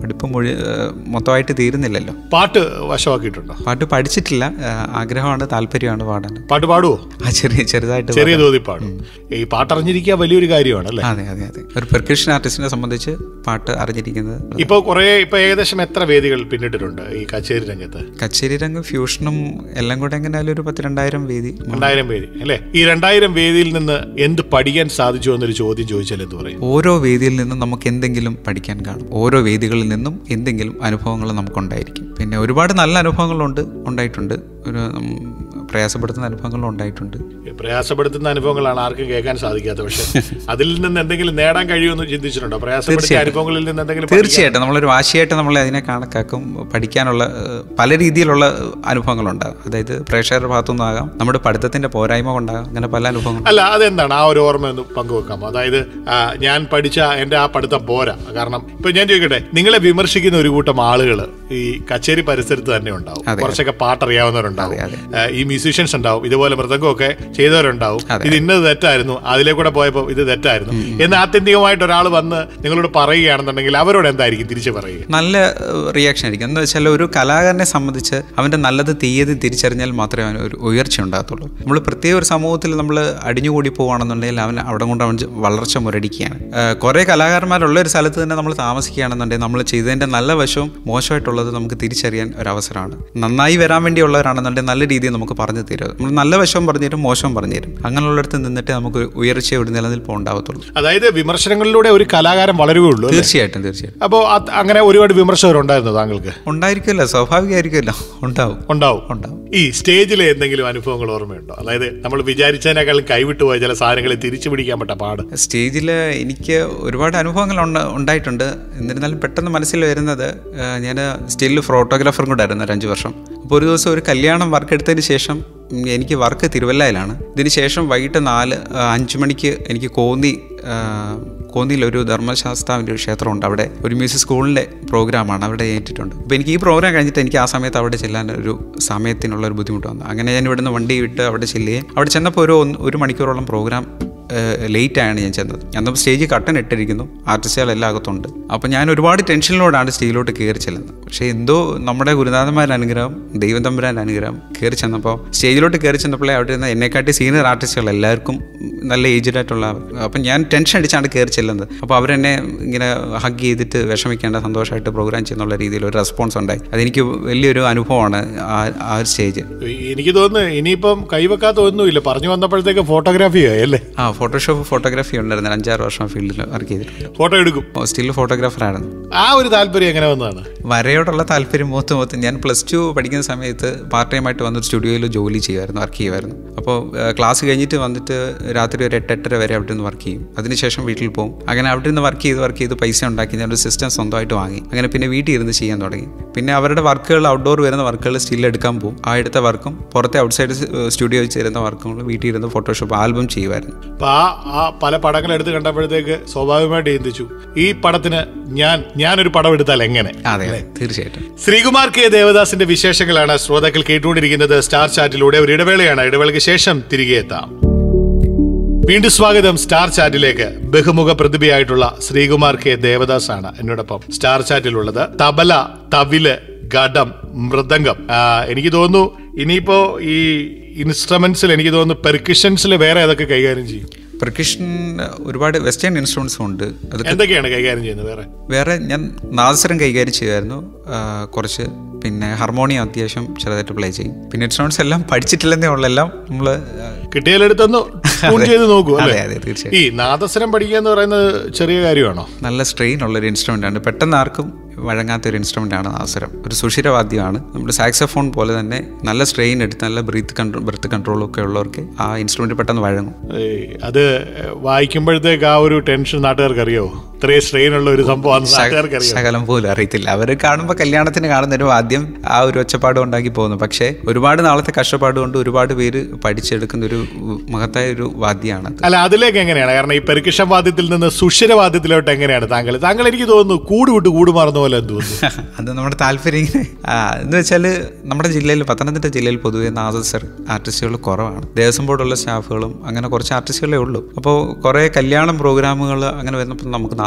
പഠിപ്പ് മുഴു ഏഹ് മൊത്തമായിട്ട് തീരുന്നില്ലല്ലോ പാട്ട് വശമാക്കിയിട്ടുണ്ടോ പാട്ട് പഠിച്ചിട്ടില്ല ഏഹ് ആഗ്രഹമാണ് താല്പര്യമാണ് പാടാൻ പാട്ട് പാടുവോ ആ ചെറിയ ചെറുതായിട്ട് ചെറിയ തോതിൽ പാടും ഈ പാട്ടറിഞ്ഞിരിക്കുക വലിയൊരു കാര്യമാണ് അല്ലേ അതെ അതെ അതെ ഒരു പെർക്കഷൻ ആർട്ടിസ്റ്റിനെ സംബന്ധിച്ച് പാട്ട് അറിഞ്ഞിരിക്കുന്നത് ഇപ്പൊ കുറെ ഇപ്പൊ ഏകദേശം എത്ര വേദികൾ പിന്നിട്ടിട്ടുണ്ട് ഈ കച്ചേരി രംഗത്ത് കച്ചേരി രംഗം ഫ്യൂഷനും എല്ലാം കൂടെ എങ്ങനെയാലും ഒരു പത്ത് രണ്ടായിരം വേദി രണ്ടായിരം വേദി അല്ലേ ഈ രണ്ടായിരം വേദിയിൽ നിന്ന് എന്ത് പഠിക്കാൻ സാധിച്ചു എന്നൊരു ചോദ്യം ചോദിച്ചാൽ എന്ത് പറയും ഓരോ വേദിയിൽ നിന്നും നമുക്ക് എന്തെങ്കിലും പഠിക്കാൻ കാണും ഓരോ വേദികളിൽ നിന്നും എന്തെങ്കിലും അനുഭവങ്ങൾ നമുക്കുണ്ടായിരിക്കും പിന്നെ ഒരുപാട് നല്ല അനുഭവങ്ങളുണ്ട് ഉണ്ടായിട്ടുണ്ട് ഒരു ഉം, പ്രയാസപ്പെടുത്തുന്ന അനുഭവങ്ങളും ഉണ്ടായിട്ടുണ്ട് ഈ പ്രയാസപ്പെടുത്തുന്ന അനുഭവങ്ങളാണ് ആർക്കും കേൾക്കാൻ സാധിക്കാത്തത് പക്ഷെ അതിൽ നിന്ന് എന്തെങ്കിലും നേടാൻ കഴിയുമെന്ന് ചിന്തിച്ചിട്ടുണ്ടോ പ്രയാസപ്പെടുത്തിയ അനുഭവങ്ങളിൽ നിന്ന് എന്തെങ്കിലും പഠിക്കാൻ- തീർച്ചയായിട്ടും നമ്മളൊരു വാശിയായിട്ട് നമ്മൾ അതിനെ കണക്കാക്കും പഠിക്കാനുള്ള ഏഹ്, പല രീതിയിലുള്ള ഏഹ്, അനുഭവങ്ങളുണ്ടാകും അതായത് പ്രേക്ഷകരുടെ ഭാഗത്തുനിന്നും ആകാം നമ്മുടെ പഠിത്തത്തിന്റെ പോരായ്മ കൊണ്ടാകാം അങ്ങനെ പല അനുഭവങ്ങളും അല്ല അതെന്താണ് ആ ഒരു ഓർമ്മ ഒന്ന് പങ്കുവെക്കാം അതായത് ആ, ഞാൻ പഠിച്ച എന്റെ ആ പഠിത്തം പോരാ കാരണം ഇപ്പൊ ഞാൻ ചോദിക്കട്ടെ നിങ്ങളെ വിമർശിക്കുന്ന ഒരു കൂട്ടം ആളുകൾ ഈ കച്ചേരി പരിസരത്ത് തന്നെ ഉണ്ടാവും കുറച്ചൊക്കെ പാട്ടറിയാവുന്നവരുണ്ടാവും ആ, ഈ മ്യൂസീഷ്യൻസ് ഉണ്ടാവും ഇതുപോലെ മൃദംഗമൊക്കെ ചെയ്തവരുണ്ടാവും ഇത് ഇന്നത് തെറ്റായിരുന്നു അതിലെ കൂടെ പോയപ്പോൾ ഇത് തെറ്റായിരുന്നു എന്ന് ആത്യന്തികമായിട്ട് ഒരാൾ വന്ന് നിങ്ങളോട് പറയുകയാണെന്നുണ്ടെങ്കിൽ അവരോട് എന്തായിരിക്കും തിരിച്ചു പറയുക നല്ല റിയാക്ഷൻ ആയിരിക്കും എന്ന് വെച്ചാൽ ഒരു കലാകാരനെ സംബന്ധിച്ച് അവൻ്റെ നല്ലത് തീയത് തിരിച്ചറിഞ്ഞാൽ മാത്രമേ അവന് ഒരു ഉയർച്ച ഉണ്ടാകത്തുള്ളൂ നമ്മൾ പ്രത്യേക ഒരു സമൂഹത്തിൽ നമ്മൾ അടിഞ്ഞുകൂടി പോവുകയാണെന്നുണ്ടെങ്കിൽ അവൻ അവിടെ കൊണ്ട് അവൻ വളർച്ച മുരടിക്കുകയാണ് ഏഹ് കുറേ കലാകാരന്മാരുള്ള ഒരു സ്ഥലത്ത് തന്നെ നമ്മൾ താമസിക്കുകയാണെന്നുണ്ടെങ്കിൽ നമ്മൾ ചെയ്തതിൻ്റെ നല്ല വശവും മോശമായിട്ടുള്ളത് നമുക്ക് തിരിച്ചറിയാൻ ഒരു അവസരമാണ് നന്നായി വരാൻ വേണ്ടിയുള്ളവരാണെന്നുണ്ടെങ്കിൽ നല്ല രീതിയിൽ നമുക്ക് പറഞ്ഞു തരും നമ്മൾ നല്ല വശവും പറഞ്ഞു തരും മോശവും പറഞ്ഞു തരും അങ്ങനെയുള്ളിടത്ത് നിന്നിട്ട് നമുക്ക് ഉയർച്ച ഒരു നിലനിൽപ്പ് ഉണ്ടാകത്തുള്ളൂ അതായത് വിമർശനങ്ങളിലൂടെ ഒരു കലാകാരൻ വളരുകയുള്ളൂ അല്ലേ? തീർച്ചയായിട്ടും തീർച്ചയായിട്ടും അപ്പോൾ അത് അങ്ങനെ ഒരുപാട് വിമർശകരുണ്ടായിരുന്നു താങ്കൾക്ക് ഉണ്ടായിരിക്കുമല്ലോ സ്വാഭാവികമായിരിക്കുമല്ലോ ഉണ്ടാവും ഉണ്ടാവും ഉണ്ടാവും ഈ സ്റ്റേജിലെ എന്തെങ്കിലും അനുഭവങ്ങൾ ഓർമ്മയുണ്ടോ അതായത് നമ്മൾ വിചാരിച്ചതിനേക്കാളും കൈവിട്ടു പോയ ചില സാധനങ്ങളെ തിരിച്ചു പിടിക്കാൻ പറ്റ പാട് സ്റ്റേജിൽ എനിക്ക് ഒരുപാട് അനുഭവങ്ങൾ ഉണ്ട് ഉണ്ടായിട്ടുണ്ട് എന്നിരുന്നാലും പെട്ടെന്ന് മനസ്സിൽ വരുന്നത് ഞാൻ സ്റ്റിൽ ഫോട്ടോഗ്രാഫറും കൂടെ ആയിരുന്നു ഒരു അഞ്ച് വർഷം അപ്പോൾ ഒരു ദിവസം ഒരു കല്യാണം വർക്ക് എടുത്തതിന് ശേഷം ഉം, എനിക്ക് വർക്ക് തിരുവല്ലയിലാണ് ഇതിന് ശേഷം വൈകിട്ട് നാല് ആ, അഞ്ച് മണിക്ക് എനിക്ക് കോന്നി ആ, കോന്നിയിൽ ഒരു ധർമ്മശാസ്താവിൻ്റെ ഒരു ക്ഷേത്രമുണ്ട് അവിടെ ഒരു മ്യൂസിക് സ്കൂളിൻ്റെ പ്രോഗ്രാമാണ് അവിടെ ഏറ്റിട്ടുണ്ട് അപ്പോൾ എനിക്ക് ഈ പ്രോഗ്രാം കഴിഞ്ഞിട്ട് എനിക്ക് ആ സമയത്ത് അവിടെ ചെല്ലാൻ ഒരു സമയത്തിനുള്ള ഒരു ബുദ്ധിമുട്ട് വന്നു അങ്ങനെ ഞാൻ ഇവിടുന്ന് വണ്ടി വിട്ട് അവിടെ ചെല്ലുകയും അവിടെ ചെന്നപ്പോൾ ഒരു ഒന്ന് ഒരു മണിക്കൂറോളം പ്രോഗ്രാം ലേറ്റ് ആയാണ് ഞാൻ ചെന്നത് അന്നപ്പോൾ സ്റ്റേജിൽ കട്ടൻ ഇട്ടിരിക്കുന്നു ആർട്ടിസ്റ്റുകളെല്ലാം അകത്തുണ്ട് അപ്പോൾ ഞാൻ ഒരുപാട് ടെൻഷനിലോടാണ് സ്റ്റേജിലോട്ട് കയറി ചെല്ലുന്നത് പക്ഷേ എന്തോ നമ്മുടെ ഗുരുനാഥന്മാരുടെ അനുഗ്രഹം ദൈവം തമ്പുരാൻ്റെ അനുഗ്രഹം കയറി ചെന്നപ്പോൾ സ്റ്റേജിലോട്ട് കയറി ചെന്നപ്പോഴേ അവിടെ ഇരുന്ന എന്നെക്കാട്ടി സീനിയർ ആർട്ടിസ്റ്റുകൾ എല്ലാവർക്കും നല്ല ഏജ്ഡ് ആയിട്ടുള്ള അപ്പം ഞാൻ ടെൻഷൻ അടിച്ചാണ് കയറി ചെല്ലുന്നത് അപ്പോൾ അവരെന്നെ ഇങ്ങനെ ഹഗ് ചെയ്തിട്ട് വിഷമിക്കേണ്ട സന്തോഷമായിട്ട് പ്രോഗ്രാം ചെയ്യുന്നുള്ള രീതിയിൽ ഒരു റെസ്പോൺസ് ഉണ്ടായി അതെനിക്ക് വലിയൊരു അനുഭവമാണ് ആ ആ ഒരു സ്റ്റേജ് എനിക്ക് തോന്നുന്നു ഇനിയിപ്പം കൈവെക്കാത്ത ഒന്നുമില്ല പറഞ്ഞു വന്നപ്പോഴത്തേക്ക് ഫോട്ടോഗ്രാഫി ആയി അല്ലേ ആ ഫോട്ടോഷോപ്പ് ഫോട്ടോഗ്രാഫി ഉണ്ടായിരുന്നു അഞ്ചാറ് വർഷം ഫീൽഡിൽ വർക്ക് ചെയ്തിട്ടുണ്ട് ഫോട്ടോ എടുക്കും സ്റ്റിൽ ഫോട്ടോഗ്രാഫറായിരുന്നു ആ ഒരു താല്പര്യം എങ്ങനെ വന്നതാണ് വരയോടുള്ള താല്പര്യം മൂത്ത് മൂത്ത് ഞാൻ പ്ലസ് ടു പഠിക്കുന്ന സമയത്ത് പാർട്ട് ടൈം ആയിട്ട് വന്നൊരു സ്റ്റുഡിയോയിൽ ജോലി ചെയ്യുമായിരുന്നു വർക്ക് ചെയ്യുമായിരുന്നു അപ്പോൾ ക്ലാസ് കഴിഞ്ഞിട്ട് വന്നിട്ട് രാത്രി ഒരു എട്ട് എട്ടര വരെ അവിടെ നിന്ന് വർക്ക് ചെയ്യും അതിനുശേഷം വീട്ടിൽ പോകും അങ്ങനെ അവിടെ നിന്ന് വർക്ക് ചെയ്ത് വർക്ക് ചെയ്ത് പൈസ ഉണ്ടാക്കി ഞാൻ ഒരു സിസ്റ്റം സ്വന്തമായിട്ട് വാങ്ങി അങ്ങനെ പിന്നെ വീട്ടിൽ ഇരുന്ന് ചെയ്യാൻ തുടങ്ങി പിന്നെ അവരുടെ വർക്കുകൾ ഔട്ട്ഡോർ വരുന്ന വർക്കുകൾ സ്റ്റിൽ എടുക്കാൻ പോകും ആ എടുത്ത വർക്കും പുറത്തെ ഔട്ട്സൈഡ് സ്റ്റുഡിയോയിൽ ചേരുന്ന വർക്കുകളും വീട്ടിൽ ഇരുന്ന് ഫോട്ടോഷോപ്പ് ആൽബം ചെയ്യുമായിരുന്നു അപ്പൊ ആ ആ പല പടങ്ങൾ എടുത്ത് കണ്ടപ്പോഴത്തേക്ക് സ്വാഭാവികമായിട്ട് ചിന്തിച്ചു ഈ പടത്തിന് ഞാൻ ഞാനൊരു പടം എടുത്താൽ എങ്ങനെ അതെ അതെ തീർച്ചയായിട്ടും ശ്രീകുമാർ കെ ദേവദാസിന്റെ വിശേഷങ്ങളാണ് ശ്രോതാക്കൾ കേട്ടുകൊണ്ടിരിക്കുന്നത് സ്റ്റാർ ചാറ്റിലൂടെ ഒരു ഇടവേളയാണ് ഇടവേളയ്ക്ക് ശേഷം തിരികെ എത്താം വീണ്ടും സ്വാഗതം സ്റ്റാർ ചാറ്റിലേക്ക് ബഹുമുഖ പ്രതിഭയായിട്ടുള്ള ശ്രീകുമാർ കെ ദേവദാസ് ആണ് എന്നോടൊപ്പം സ്റ്റാർ ചാറ്റിലുള്ളത് തബല തവില് ഘടം മൃദംഗം ആ, എനിക്ക് തോന്നുന്നു ഇനിയിപ്പോ ഈ ഇൻസ്ട്രുമെന്റ്സിൽ എനിക്ക് തോന്നുന്നു പെർക്കിഷൻസിൽ വേറെ ഏതൊക്കെ കൈകാര്യം ചെയ്യും പെർക്കഷൻ ഒരുപാട് വെസ്റ്റേൺ ഇൻസ്ട്രുമെൻസും ഉണ്ട് അത് എന്തൊക്കെയാണ് കൈകാര്യം ചെയ്യുന്നത് വേറെ വേറെ ഞാൻ നാദസ്വരം കൈകാര്യം ചെയ്യുമായിരുന്നു ആ, കുറച്ച് പിന്നെ ഹാർമോണിയം അത്യാവശ്യം ചെറുതായിട്ട് പ്ലേ ചെയ്യും പിന്നെ ഇൻസ്ട്രുമെന്റ്സ് എല്ലാം പഠിച്ചിട്ടില്ലെന്നേ ഉള്ളൂ എല്ലാം നമ്മൾ കിട്ടിയാലെടുത്തൊന്ന് ട്യൂൺ ചെയ്ത് നോക്കൂ അതെ അല്ലേ അതെ തീർച്ചയായും ഈ നാദസ്വരം പഠിക്കുക എന്ന് പറയുന്നത് ചെറിയ കാര്യമാണോ നല്ല സ്ട്രെയിൻ ഉള്ളൊരു ഇൻസ്ട്രുമെൻ്റ് ആണ് പെട്ടെന്ന് ആർക്കും വഴങ്ങാത്ത ഒരു ഇൻസ്ട്രുമെൻ്റ് ആണ് നാദസ്വരം ഒരു സുഷിരവാദ്യമാണ് നമ്മുടെ സാക്സഫോൺ പോലെ തന്നെ നല്ല സ്ട്രെയിൻ എടുത്ത് നല്ല ബ്രീത്ത് കൺട്രോൾ ബ്രത്ത് കൺട്രോളും ഒക്കെ ഉള്ളവർക്ക് ആ ഇൻസ്ട്രുമെൻറ്റ് പെട്ടെന്ന് വഴങ്ങും ഏയ്, അത് വായിക്കുമ്പോഴത്തേക്ക് ആ ഒരു ടെൻഷൻ നാട്ടുകാർക്ക് അറിയാവോ ഇത്രയും സ്ട്രെയിൻ ഉള്ള ഒരു സംഭവം നാട്ടുകാർക്ക് അറിയാം ശകലം പോലും അറിയത്തില്ല അവർ കാണുമ്പോൾ കല്യാണത്തിന് കാണുന്നൊരു ആദ്യം ആ ഒരു ഒച്ചപ്പാട് ഉണ്ടാക്കി പോകുന്നു പക്ഷേ ഒരുപാട് നാളത്തെ കഷ്ടപ്പാട് കൊണ്ട് ഒരുപാട് പേര് പഠിച്ചെടുക്കുന്ന ഒരു മഹത്തായ ഒരു വാദ്യമാണ് അല്ല അതിലേക്ക് എങ്ങനെയാണ് കാരണം ഈ പെരുക്കിഷൻ വാദ്യത്തിൽ നിന്ന് സുഷിരവാദ്യത്തിലോട്ട് എങ്ങനെയാണ് താങ്കൾ താങ്കൾ എനിക്ക് തോന്നുന്നു കൂട് വിട്ട് കൂട് മാറുന്ന പോലെ എന്ന് തോന്നുന്നു അത് നമ്മുടെ താല്പര്യം ഇങ്ങനെ ആ, എന്ന് വെച്ചാൽ നമ്മുടെ ജില്ലയിൽ പത്തനംതിട്ട ജില്ലയിൽ പൊതുവെ നാദസർ ആർട്ടിസ്റ്റുകൾ കുറവാണ് ദേവസ്വം ബോർഡുള്ള സ്റ്റാഫുകളും അങ്ങനെ കുറച്ച് ആർട്ടിസ്റ്റുകളേ ഉള്ളൂ അപ്പോൾ കുറേ കല്യാണം പ്രോഗ്രാമുകൾ അങ്ങനെ വരുന്നപ്പോൾ നമുക്ക് നാദ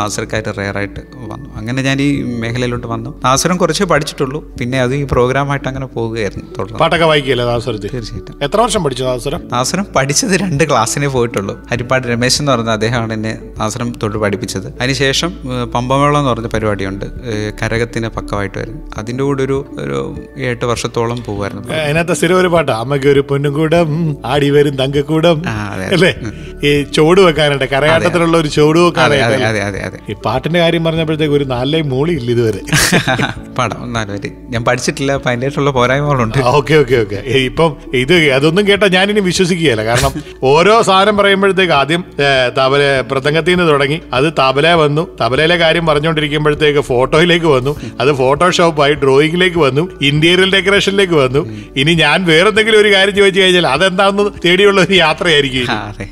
നാസർക്കായിട്ട് റെയറായിട്ട് വന്നു അങ്ങനെ ഞാൻ ഈ മേഖലയിലോട്ട് വന്നു നാസറും കുറച്ചേ പഠിച്ചിട്ടുള്ളൂ പിന്നെ അത് ഈ പ്രോഗ്രാമായിട്ട് അങ്ങനെ പോവുകയായിരുന്നു തുടർന്ന് പാട്ടൊക്കെ വായിക്കില്ലേ ദാസരത്തിൽ തീർച്ചയായിട്ടും എത്ര വർഷം പഠിച്ചു ദാസരം നാസറും പഠിച്ചത് രണ്ട് ക്ലാസ്സിനെ പോയിട്ടുള്ളൂ ഹരിപ്പാട് രമേശ് എന്ന് പറയുന്ന അദ്ദേഹമാണ് എന്നെ നാസറും തൊട്ട് പഠിപ്പിച്ചത് അതിനുശേഷം ഏഹ്, പമ്പമേളം എന്ന് പറഞ്ഞ പരിപാടിയുണ്ട് ഏഹ്, കരകത്തിന് പക്കമായിട്ട് വരും അതിൻ്റെ കൂടെ ഒരു ഒരു എട്ട് വർഷത്തോളം പോകുമായിരുന്നു അതിനകത്ത് സ്ഥിരം ഒരു പാട്ടാ അമ്മയ്ക്ക് ഒരു പൊന്നുകൂടം ആടി വരും തങ്കക്കൂടം ആ, അതെ. അല്ലേ ഈ ചോട് വെക്കാനുണ്ട് കരയാട്ടത്തിലുള്ള ഒരു ചോട് അതെ വെക്കാനായിട്ട് അതെ അല്ലേ? അതെ അതെ അതെ ഈ പാട്ടിന്റെ കാര്യം പറഞ്ഞപ്പോഴത്തേക്ക് ഒരു നാലേ മൂളി ഇല്ല ഇതുവരെ പാടാം ഒന്നാലും വരെ ഞാൻ പഠിച്ചിട്ടില്ല അപ്പം അതിൻ്റെ ആയിട്ടുള്ള പോരായ്മകളുണ്ട് ഓക്കെ ഓക്കെ ഓക്കെ ഇപ്പം ഇത് അതൊന്നും കേട്ടാ ഞാനിനി വിശ്വസിക്കുകയല്ല കാരണം ഓരോ സാധനം പറയുമ്പോഴത്തേക്ക് ആദ്യം ഏ, തബല പ്രസംഗത്തിൽ നിന്ന് തുടങ്ങി അത് തബല വന്നു തബലയിലെ കാര്യം പറഞ്ഞുകൊണ്ടിരിക്കുമ്പോഴത്തേക്ക് ഫോട്ടോയിലേക്ക് വന്നു അത് ഫോട്ടോഷോപ്പായി ഡ്രോയിങ്ങിലേക്ക് വന്നു ഇന്റീരിയൽ ഡെക്കറേഷനിലേക്ക് വന്നു ഇനി ഞാൻ വേറെന്തെങ്കിലും ഒരു കാര്യം ചോദിച്ചു കഴിഞ്ഞാൽ അതെന്താണെന്ന് തേടിയുള്ള ഒരു യാത്രയായിരിക്കും ആ, അതെ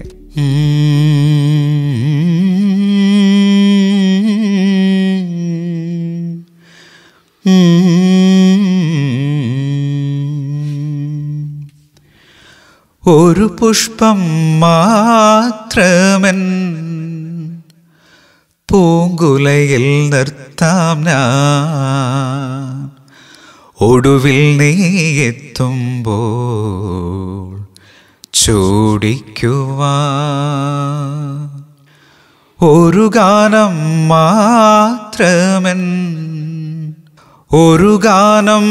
ഒരു പുഷ്പം മാത്രമൻ പൂങ്കുലയിൽ നിർത്താം ഞാൻ ഒടുവിൽ നീ എത്തുമ്പോൾ ചൂടിക്കുവാ ഒരു ഗാനം മാത്രമൻ ഒരു ഗാനം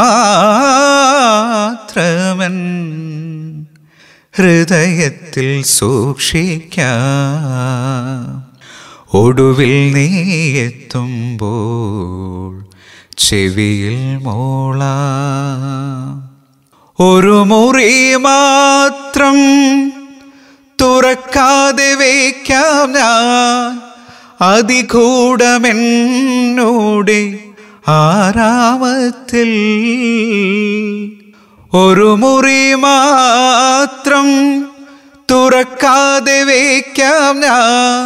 മാത്രമൻ ഹൃദയത്തിൽ സൂക്ഷിക്കാം ഒടുവിൽ നീ എത്തുമ്പോൾ ചെവിയിൽ മോളാം ഒരു മുറി മാത്രം തുറക്കാതെ വയ്ക്കാം ഞാൻ അതികൂടമെന്നോടെ ആരാമത്തിൽ ഒരു മുറി മാത്രം തുറക്കാതെ വയ്ക്കാം ഞാൻ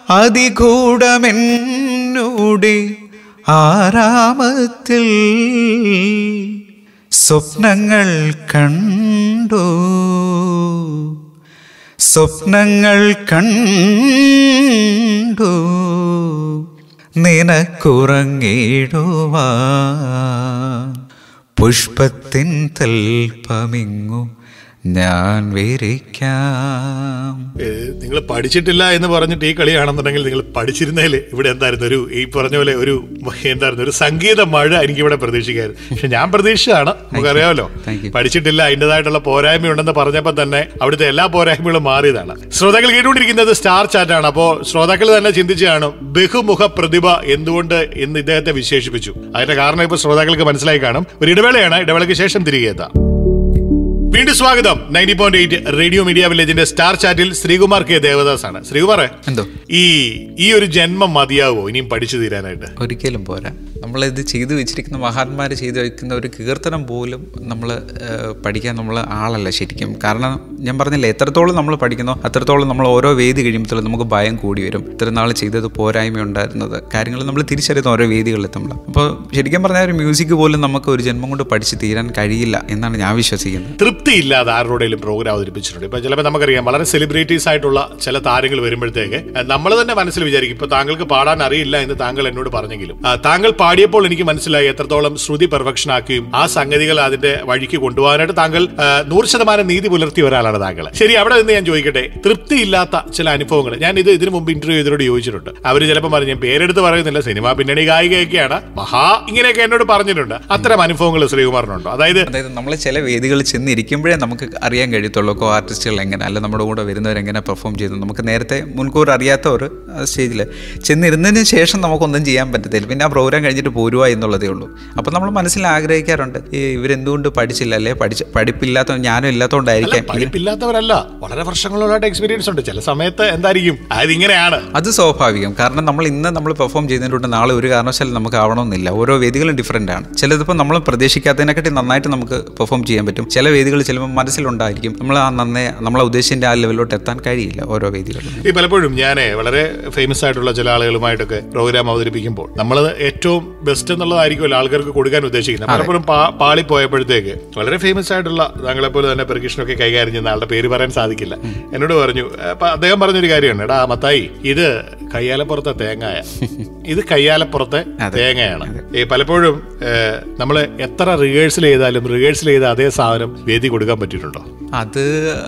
അതികൂടമെന്നോടെ ആരാമത്തിൽ സ്വപ്നങ്ങൾ കണ്ടു സ്വപ്നങ്ങൾ കണ്ടു നിനക്കുറങ്ങിടുവാ പുഷ്പത്തിൻ തൽപ്പമിങ്ങു ഞാൻ വിരിക്കാം നിങ്ങൾ പഠിച്ചിട്ടില്ല എന്ന് പറഞ്ഞിട്ട് ഈ കളിയാണെന്നുണ്ടെങ്കിൽ നിങ്ങൾ പഠിച്ചിരുന്നതിൽ ഇവിടെ എന്തായിരുന്നു ഒരു ഈ പറഞ്ഞ പോലെ ഒരു എന്തായിരുന്നു ഒരു സംഗീത മഴ എനിക്ക് ഇവിടെ പ്രതീക്ഷിക്കായിരുന്നു പക്ഷെ ഞാൻ പ്രതീക്ഷിച്ചതാണ് നമുക്കറിയാമല്ലോ Thank you. പഠിച്ചിട്ടില്ല അതിൻ്റെതായിട്ടുള്ള പോരായ്മ ഉണ്ടെന്ന് പറഞ്ഞപ്പോൾ തന്നെ അവിടുത്തെ എല്ലാ പോരായ്മകളും മാറിയതാണ് ശ്രോതാക്കൾ കേട്ടുകൊണ്ടിരിക്കുന്നത് സ്റ്റാർ ചാറ്റാണ് അപ്പോൾ ശ്രോതാക്കൾ തന്നെ ചിന്തിച്ചാണ് ബഹുമുഖ പ്രതിഭ എന്തുകൊണ്ട് എന്ന് ഇദ്ദേഹത്തെ വിശേഷിപ്പിച്ചു അതിന്റെ കാരണം ഇപ്പൊ ശ്രോതാക്കൾക്ക് മനസ്സിലായി കാണും ഒരു ഇടവേളയാണ് ഇടവേളയ്ക്ക് ശേഷം തിരികെ എത്താം വീണ്ടും സ്വാഗതം ninety point eight radio media വില്ലേജിന്റെ സ്റ്റാർ ചാറ്റിൽ ശ്രീകുമാർ കെ ദേവദാസ് ആണ് ശ്രീകുമാറെ എന്തോ ഈ ഈ ഒരു ജന്മം മതിയാവോ ഇനിയും പഠിച്ചു തീരാനായിട്ട് ഒരിക്കലും പോരാ നമ്മളിത് ചെയ്തു വെച്ചിരിക്കുന്ന മഹാന്മാർ ചെയ്തു വയ്ക്കുന്ന ഒരു കീർത്തനം പോലും നമ്മൾ പഠിക്കാൻ നമ്മൾ ആളല്ല ശരിക്കും കാരണം ഞാൻ പറഞ്ഞില്ലേ എത്രത്തോളം നമ്മൾ പഠിക്കുന്നോ അത്രത്തോളം നമ്മൾ ഓരോ വേദി കഴിയുമ്പോഴത്തോളം നമുക്ക് ഭയം കൂടി വരും ഇത്ര നാൾ ചെയ്തത് പോരായ്മ ഉണ്ടായിരുന്നത് കാര്യങ്ങൾ നമ്മൾ തിരിച്ചറിയുന്ന ഓരോ വേദികളിലെത്തുമ്പോൾ അപ്പോൾ ശരിക്കും പറഞ്ഞാൽ ഒരു മ്യൂസിക് പോലും നമുക്ക് ഒരു ജന്മം കൊണ്ട് പഠിച്ച് തീരാൻ കഴിയില്ല എന്നാണ് ഞാൻ വിശ്വസിക്കുന്നത് തൃപ്തി ഇല്ലാതെ ആരുടെയും പ്രോഗ്രാം അവതരിപ്പിച്ചിട്ടുണ്ട് ഇപ്പൊ ചിലപ്പോൾ നമുക്കറിയാം വളരെ സെലിബ്രിറ്റീസ് ആയിട്ടുള്ള ചില താരങ്ങൾ വരുമ്പോഴത്തേക്ക് നമ്മൾ തന്നെ മനസ്സിൽ വിചാരിക്കും ഇപ്പൊ താങ്കൾക്ക് പാടാൻ അറിയില്ല എന്ന് താങ്കൾ എന്നോട് പറഞ്ഞെങ്കിലും ആ, താങ്കൾ പാടിയപ്പോൾ എനിക്ക് മനസ്സിലായി എത്രത്തോളം ശ്രുതി പെർഫെക്ഷൻ ആക്കുകയും ആ സംഗതികൾ അതിന്റെ വഴിക്ക് കൊണ്ടുപോകാനായിട്ട് താങ്കൾ ആ, നൂറ് ശതമാനം നീതി പുലർത്തിയ ഒരാളാണ് താങ്കൾ ശരി അവിടെ നിന്ന് ഞാൻ ചോദിക്കട്ടെ തൃപ്തിയില്ലാത്ത ചില അനുഭവങ്ങൾ ഞാൻ ഇത് ഇതിനു മുമ്പ് ഇന്റർവ്യൂ ചെയ്തവരോട് ചോദിച്ചിട്ടുണ്ട് അവർ ചിലപ്പോൾ പറഞ്ഞു ഞാൻ പേരെടുത്ത് പറയുന്നില്ല സിനിമ പിന്നണി ഗായികയൊക്കെയാണ് മഹാ ഇങ്ങനെയൊക്കെ എന്നോട് പറഞ്ഞിട്ടുണ്ട് അത്തരം അനുഭവങ്ങൾ ശ്രീകുമാറിനുണ്ടോ അതായത് അതായത് നമ്മൾ ചില വേദികളിൽ ചെന്നിരിക്കുമ്പോഴേ നമുക്ക് അറിയാൻ കഴിയത്തുള്ളൂ കോ ആർട്ടിസ്റ്റുകൾ എങ്ങനെ അല്ല നമ്മുടെ കൂടെ വരുന്നവരെങ്ങനെ പെർഫോം ചെയ്തു നമുക്ക് നേരത്തെ മുൻകൂർ അറിയാത്ത ഒരു സ്റ്റേജിൽ ചെന്നിരുന്നതിന് ശേഷം നമുക്കൊന്നും ചെയ്യാൻ പറ്റത്തില്ല പിന്നെ ആ പ്രോഗ്രാം കഴിഞ്ഞിട്ട് പോരുക എന്നുള്ളതേ ഉള്ളൂ അപ്പോൾ നമ്മൾ മനസ്സിൽ ആഗ്രഹിക്കാറുണ്ട് ഈ ഇവരെന്തുകൊണ്ട് പഠിച്ചില്ല അല്ലേ പഠിച്ച പഠിപ്പില്ലാത്ത ഞാനും ഇല്ലാത്തതുകൊണ്ടായിരിക്കാം ഇങ്ങനെ- പഠിപ്പില്ലാത്തവരല്ല വളരെ വർഷങ്ങളോളായിട്ട് എക്സ്പീരിയൻസ് ഉണ്ട് ചില സമയത്ത് എന്തായിരിക്കും അത് ഇങ്ങനെയാണ് അത് സ്വാഭാവികം കാരണം നമ്മൾ ഇന്ന് നമ്മൾ പെർഫോം ചെയ്യുന്നതിലൂടെ നാളെ ഒരു കാരണവശാലും നമുക്ക് ആവണമെന്നില്ല ഓരോ വേദികളും ഡിഫറെൻ്റ് ആണ് ചിലതിപ്പോൾ നമ്മൾ പ്രതീക്ഷിക്കാത്തതിനെക്കാട്ടി നന്നായിട്ട് നമുക്ക് പെർഫോം ചെയ്യാൻ പറ്റും ചില വേദികൾ ചിലപ്പോൾ മനസ്സിലുണ്ടായിരിക്കും നമ്മൾ ആ നന്നേ നമ്മളെ ഉദ്ദേശിച്ച ആ ലെവലിലോട്ട് എത്താൻ കഴിയില്ല ഓരോ വേദികളിലും ഈ പലപ്പോഴും ഞാൻ വളരെ ഫേമസ് ആയിട്ടുള്ള ചില ആളുകളുമായിട്ടൊക്കെ പ്രോഗ്രാം അവതരിപ്പിക്കുമ്പോൾ നമ്മൾ ഏറ്റവും ബെസ്റ്റ് എന്നുള്ളതായിരിക്കുമല്ലോ ആൾക്കാർക്ക് കൊടുക്കാൻ ഉദ്ദേശിക്കുന്നത് പലപ്പോഴും പാ- പാളിപ്പോയപ്പോഴത്തേക്ക് വളരെ ഫേമസ് ആയിട്ടുള്ള താങ്കളെ പോലെ തന്നെ പെർക്കിഷനൊക്കെ കൈകാര്യം ചെയ്യുന്ന ആളുടെ പേര് പറയാൻ സാധിക്കില്ല എന്നോട് പറഞ്ഞു അപ്പൊ അദ്ദേഹം പറഞ്ഞൊരു കാര്യമാണ് എടാ മത്തായി ഇത് കയ്യാലപ്പുറത്തെ തേങ്ങായ ഇത് കയ്യാലപ്പുറത്തെ തേങ്ങയാണ് ഈ പലപ്പോഴും നമ്മൾ എത്ര റിഹേഴ്സൽ ചെയ്താലും റിഹേഴ്സൽ ചെയ്ത അതേ സാധനം വേദി കൊടുക്കാൻ പറ്റിയിട്ടുണ്ടോ അത്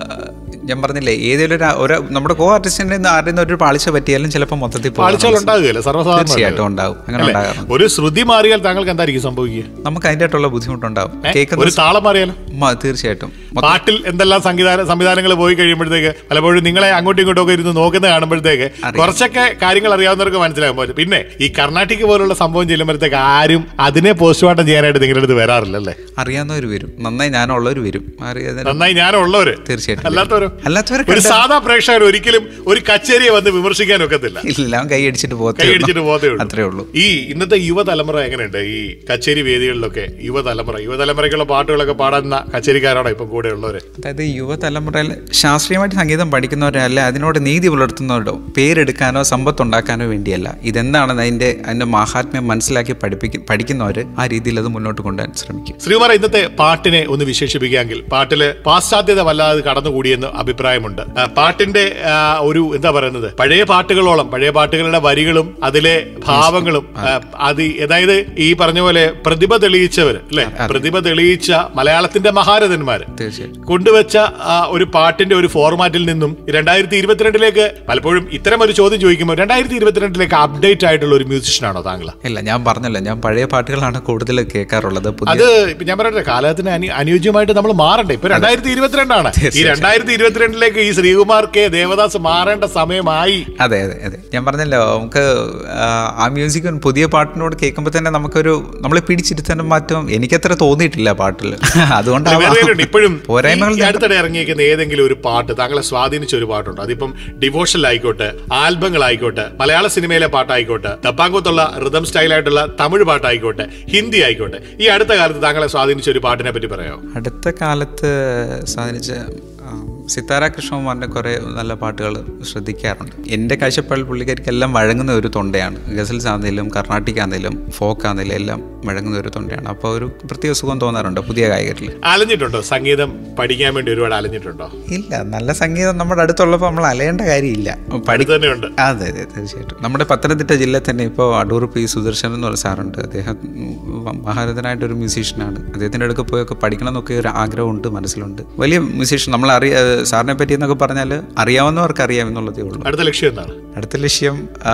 ഞാൻ പറഞ്ഞില്ലേ ഏതെങ്കിലും ഒരു ഒരു നമ്മുടെ കോ ആർട്ടിസ്റ്റിന്റെ ആരുടെ ഒരു പാളിച്ച പറ്റിയാലും ചിലപ്പോൾ മൊത്തത്തിൽ പോകും. പാളിച്ചകൾ ഉണ്ടാകുകയല്ലേ സർവ്വസാധാരണ തീർച്ചയായിട്ടും ഉണ്ടാവും അങ്ങനെ ഉണ്ടാകാറുണ്ട് ഒരു ശ്രുതി മാറിയാൽ താങ്കൾക്ക് എന്തായിരിക്കും സംഭവിക്കുക നമുക്ക് അതിൻ്റെ ആയിട്ടുള്ള ബുദ്ധിമുട്ടുണ്ടാവും കേൾക്കുന്ന ഒരു താളം മാറിയാലോ മ- തീർച്ചയായിട്ടും മൊത്തം പാട്ടിൽ എന്തെല്ലാം സംവിധാന സംവിധാനങ്ങൾ പോയി കഴിയുമ്പോഴത്തേക്ക് പലപ്പോഴും നിങ്ങളെ അങ്ങോട്ടും ഇങ്ങോട്ടും ഒക്കെ ഇരുന്ന് നോക്കുന്ന കാണുമ്പോഴത്തേക്ക് കുറച്ചൊക്കെ കാര്യങ്ങൾ അറിയാവുന്നവർക്ക് മനസ്സിലാകും പോലെ പിന്നെ ഈ കർണാട്ടിക് പോലുള്ള സംഭവം ചെല്ലുമ്പോഴത്തേക്ക് ആരും അതിനെ പോസ്റ്റ്മോർട്ടം ചെയ്യാനായിട്ട് നിങ്ങളുടെ അടുത്ത് വരാറില്ലല്ലേ അറിയാവുന്നവർ വരും നന്നായി ഞാനുള്ളവർ വരും അറിയാതെ നന്നായി ഞാനുള്ളവര് തീർച്ചയായിട്ടും അല്ലാത്തവരോ അല്ലാത്തവരൊക്കെ ഒരു സാധാ പ്രേക്ഷകർ ഒരിക്കലും ഒരു കച്ചേരിയെ വന്ന് വിമർശിക്കാൻ ഒക്കത്തില്ല എല്ലാം കൈ അടിച്ചിട്ട് പോകത്തേ ഉള്ളൂ. കൈയടിച്ചിട്ട് പോകത്തേ ഉള്ളൂ അത്രേ ഉള്ളൂ ഈ ഇന്നത്തെ യുവതലമുറ എങ്ങനെയുണ്ട് ഈ കച്ചേരി വേദികളിലൊക്കെ യുവതലമുറ യുവതലമുറയ്ക്കുള്ള പാട്ടുകളൊക്കെ പാടുന്ന കച്ചേരിക്കാരാണോ ഇപ്പം കൂടെ ഉള്ളവര് അതായത് യുവതലമുറയിൽ ശാസ്ത്രീയമായിട്ട് സംഗീതം പഠിക്കുന്നവരോ അല്ല അതിനോട് നീതി പുലർത്തുന്നവരോ പേരെടുക്കാനോ സമ്പത്ത് ഉണ്ടാക്കാനോ വേണ്ടിയല്ല ഇതെന്താണെന്ന് അതിൻ്റെ അതിൻ്റെ മാഹാത്മ്യം മനസ്സിലാക്കി പഠിപ്പിക്കും പഠിക്കുന്നവർ ആ രീതിയിൽ അത് മുന്നോട്ട് കൊണ്ടുവരാൻ ശ്രമിക്കും ശ്രീകുമാർ ഇന്നത്തെ പാട്ടിനെ ഒന്ന് വിശേഷിപ്പിക്കാമെങ്കിൽ പാട്ടില് പാശ്ചാത്യത വല്ലാതെ കടന്നുകൂടിയെന്ന് അഭിപ്രായമുണ്ട് ആ, പാട്ടിന്റെ ആ, ഒരു എന്താ പറയുന്നത് പഴയ പാട്ടുകളോളം പഴയ പാട്ടുകളുടെ വരികളും അതിലെ ഭാവങ്ങളും ആ, അത് അതായത് ഈ പറഞ്ഞ പോലെ പ്രതിഭ തെളിയിച്ചവർ അല്ലെ പ്രതിഭ തെളിയിച്ച മലയാളത്തിന്റെ മഹാരഥന്മാര് തീർച്ചയായിട്ടും കൊണ്ടുവച്ച ആ ഒരു പാട്ടിന്റെ ഒരു ഫോർമാറ്റിൽ നിന്നും രണ്ടായിരത്തി ഇരുപത്തിരണ്ടിലേക്ക് പലപ്പോഴും ഇത്തരം ഒരു ചോദ്യം ചോദിക്കുമ്പോൾ രണ്ടായിരത്തി ഇരുപത്തിരണ്ടിലേക്ക് അപ്ഡേറ്റ് ആയിട്ടുള്ള ഒരു മ്യൂസിഷ്യനാണോ താങ്കൾ ഇല്ല ഞാൻ പറഞ്ഞല്ലോ ഞാൻ പഴയ പാട്ടുകളാണ് കൂടുതൽ കേൾക്കാറുള്ളത് പുതിയ അത് ഇപ്പൊ ഞാൻ പറയട്ടെ കാലത്തിന് അനു- അനുയോജ്യമായിട്ട് നമ്മൾ മാറണ്ടേ ഇപ്പൊ രണ്ടായിരത്തി ഇരുപത്തിരണ്ടാണ് ഈ രണ്ടായിരത്തി ഇരുപത്തിരണ്ടിലേക്ക് ഈ ശ്രീകുമാർ കെ ദേവദാസ് മാറേണ്ട സമയമായി അതെ അതെ അതെ ഞാൻ പറഞ്ഞല്ലോ നമുക്ക് ആ, ആ മ്യൂസിക് പുതിയ പാട്ടിനോട് കേൾക്കുമ്പോൾ തന്നെ നമുക്കൊരു നമ്മളെ പിടിച്ചിരുത്താനും മാറ്റം എനിക്കത്ര തോന്നിയിട്ടില്ല പാട്ടിൽ അതുകൊണ്ടാണ് വേറെ ഉണ്ട്. ഇപ്പോഴും പോരായ്മകൾ ഈ അടുത്തിടെ ഇറങ്ങിയിരിക്കുന്ന ഏതെങ്കിലും ഒരു പാട്ട് താങ്കളെ സ്വാധീനിച്ച ഒരു പാട്ടുണ്ടോ അതിപ്പം ഡിവോഷണൽ ആയിക്കോട്ടെ ആൽബങ്ങളായിക്കോട്ടെ മലയാള സിനിമയിലെ പാട്ടായിക്കോട്ടെ ഡപ്പാങ്കോത്തുള്ള റിതം സ്റ്റൈലായിട്ടുള്ള തമിഴ് പാട്ടായിക്കോട്ടെ ഹിന്ദി ആയിക്കോട്ടെ ഈ അടുത്ത കാലത്ത് താങ്കളെ സ്വാധീനിച്ച ഒരു പാട്ടിനെ പറ്റി പറയാമോ അടുത്ത കാലത്ത് സാധിച്ച ആ, സിത്താര കൃഷ്ണകുമാറിൻ്റെ കുറേ നല്ല പാട്ടുകൾ ശ്രദ്ധിക്കാറുണ്ട് എൻ്റെ കാഴ്ചപ്പാടിൽ പുള്ളിക്കാരിക്കെല്ലാം വഴങ്ങുന്ന ഒരു തൊണ്ടയാണ് ഗസൽസ് ആണെങ്കിലും കർണാട്ടിക് ആണെങ്കിലും ഫോക്ക് ആണെങ്കിലും എല്ലാം വഴങ്ങുന്ന ഒരു തൊണ്ടയാണ് അപ്പോൾ ഒരു പ്രത്യേക സുഖം തോന്നാറുണ്ട് പുതിയ ഗായകരിൽ അലഞ്ഞിട്ടുണ്ടോ സംഗീതം പഠിക്കാൻ വേണ്ടി ഒരുപാട് അലഞ്ഞിട്ടുണ്ടോ ഇല്ല നല്ല സംഗീതം നമ്മുടെ അടുത്തുള്ളപ്പോൾ നമ്മൾ അലയേണ്ട കാര്യമില്ല പഠി അടുത്ത് തന്നെയുണ്ട് അതെ അതെ തീർച്ചയായിട്ടും നമ്മുടെ പത്തനംതിട്ട ജില്ലയിൽ തന്നെ ഇപ്പോൾ അടൂർ പി സുദർശൻ എന്ന് പറഞ്ഞ സാറുണ്ട് അദ്ദേഹം ഉം, മഹാരഥനായിട്ടൊരു മ്യൂസീഷ്യനാണ് അദ്ദേഹത്തിൻ്റെ അടുക്ക് പോയൊക്കെ പഠിക്കണം എന്നൊക്കെ ഒരു ആഗ്രഹമുണ്ട് മനസ്സിലുണ്ട് വലിയ മ്യൂസീഷ്യൻ നമ്മൾ അറിയ സാറിനെ പറ്റി എന്നൊക്കെ പറഞ്ഞാൽ അറിയാവുന്നവർക്ക് അറിയാം എന്നുള്ളതേ ഉള്ളൂ അടുത്ത ലക്ഷ്യം എന്താണ് അടുത്ത ലക്ഷ്യം ആ,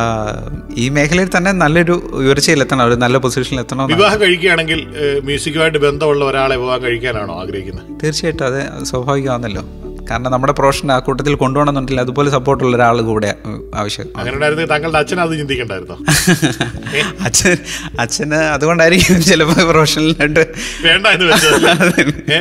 ഈ മേഖലയിൽ തന്നെ നല്ലൊരു ഉയർച്ചയിലെത്തണം ഒരു നല്ല പൊസിഷനിൽ എത്തണം വിവാഹം കഴിക്കുകയാണെങ്കിൽ ഏഹ്, മ്യൂസിക്കുമായിട്ട് ബന്ധമുള്ള ഒരാളെ വിവാഹം കഴിക്കാനാണോ ആഗ്രഹിക്കുന്നത് തീർച്ചയായിട്ടും അത് സ്വാഭാവികമാണല്ലോ കാരണം നമ്മുടെ പ്രൊഫഷൻ ആ കൂട്ടത്തിൽ കൊണ്ടുപോകണമെന്നുണ്ടെങ്കിൽ അതുപോലെ സപ്പോർട്ടുള്ള ഒരാൾ കൂടെ ഉം, ആവശ്യം അങ്ങനെ ഉണ്ടായിരുന്നെങ്കിൽ താങ്കളുടെ അച്ഛൻ അത് ചിന്തിക്കണ്ടായിരുന്നോ അച്ഛൻ അച്ഛന് അതുകൊണ്ടായിരിക്കും ചിലപ്പോൾ പ്രൊഫഷണലായിട്ട് വേണ്ട എന്ന് വെച്ചത് ഏ?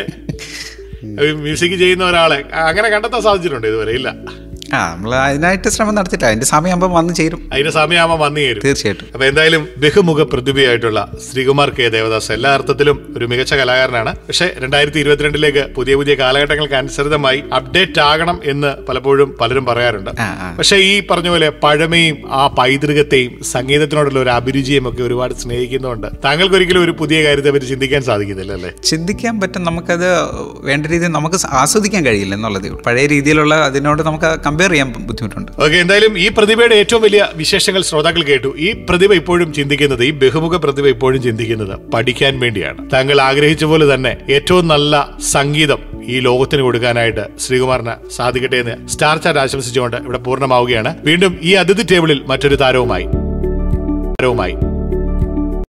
ഈ മ്യൂസിക് ചെയ്യുന്ന ഒരാളെ ആ, അങ്ങനെ കണ്ടെത്താൻ സാധിച്ചിട്ടുണ്ടോ ഇതുവരെ ഇല്ല ആ നമ്മൾ അതിനായിട്ട് ശ്രമം നടത്തിയില്ല അതിന്റെ സമയമാകുമ്പോൾ വന്ന് ചേരും അതിന്റെ സമയമാകുമ്പോൾ വന്നു ചേരും തീർച്ചയായിട്ടും അപ്പൊ എന്തായാലും ബഹുമുഖ പ്രതിഭയായിട്ടുള്ള ശ്രീകുമാർ കെ ദേവദാസ് എല്ലാ അർത്ഥത്തിലും ഒരു മികച്ച കലാകാരനാണ് പക്ഷെ രണ്ടായിരത്തി ഇരുപത്തിരണ്ടിലേക്ക് പുതിയ പുതിയ കാലഘട്ടങ്ങൾക്ക് അനുസൃതമായി അപ്ഡേറ്റ് ആകണം എന്ന് പലപ്പോഴും പലരും പറയാറുണ്ട് ആ ആ പക്ഷെ ഈ പറഞ്ഞ പോലെ പഴമയും ആ പൈതൃകത്തെയും സംഗീതത്തിനോടുള്ള ഒരു അഭിരുചിയും ഒക്കെ ഒരുപാട് സ്നേഹിക്കുന്നതുകൊണ്ട് താങ്കൾക്ക് ഒരിക്കലും ഒരു പുതിയ കാര്യത്തെ പറ്റി ചിന്തിക്കാൻ സാധിക്കുന്നില്ല അല്ലേ ചിന്തിക്കാൻ പറ്റും നമുക്കത് വേണ്ട രീതിയിൽ നമുക്ക് ആസ്വദിക്കാൻ കഴിയില്ല എന്നുള്ളതേ ഉള്ളൂ പഴയ രീതിയിലുള്ള അതിനോട് നമുക്ക് കമ്പയർ ചെയ്യാൻ ബുദ്ധിമുട്ടുണ്ട് ഓക്കെ എന്തായാലും ഈ പ്രതിഭയുടെ ഏറ്റവും വലിയ വിശേഷങ്ങൾ ശ്രോതാക്കൾ കേട്ടു ഈ പ്രതിഭ ഇപ്പോഴും ചിന്തിക്കുന്നത് ഈ ബഹുമുഖ പ്രതിഭ ഇപ്പോഴും ചിന്തിക്കുന്നത് പഠിക്കാൻ വേണ്ടിയാണ് താങ്കൾ ആഗ്രഹിച്ച പോലെ തന്നെ ഏറ്റവും നല്ല സംഗീതം ഈ ലോകത്തിന് കൊടുക്കാനായിട്ട് ശ്രീകുമാറിന് സാധിക്കട്ടെ എന്ന് സ്റ്റാർ ചാറ്റ് ആശംസിച്ചുകൊണ്ട് ഇവിടെ പൂർണ്ണമാവുകയാണ് വീണ്ടും ഈ അതിഥി ടേബിളിൽ മറ്റൊരു താരവുമായി താരവുമായി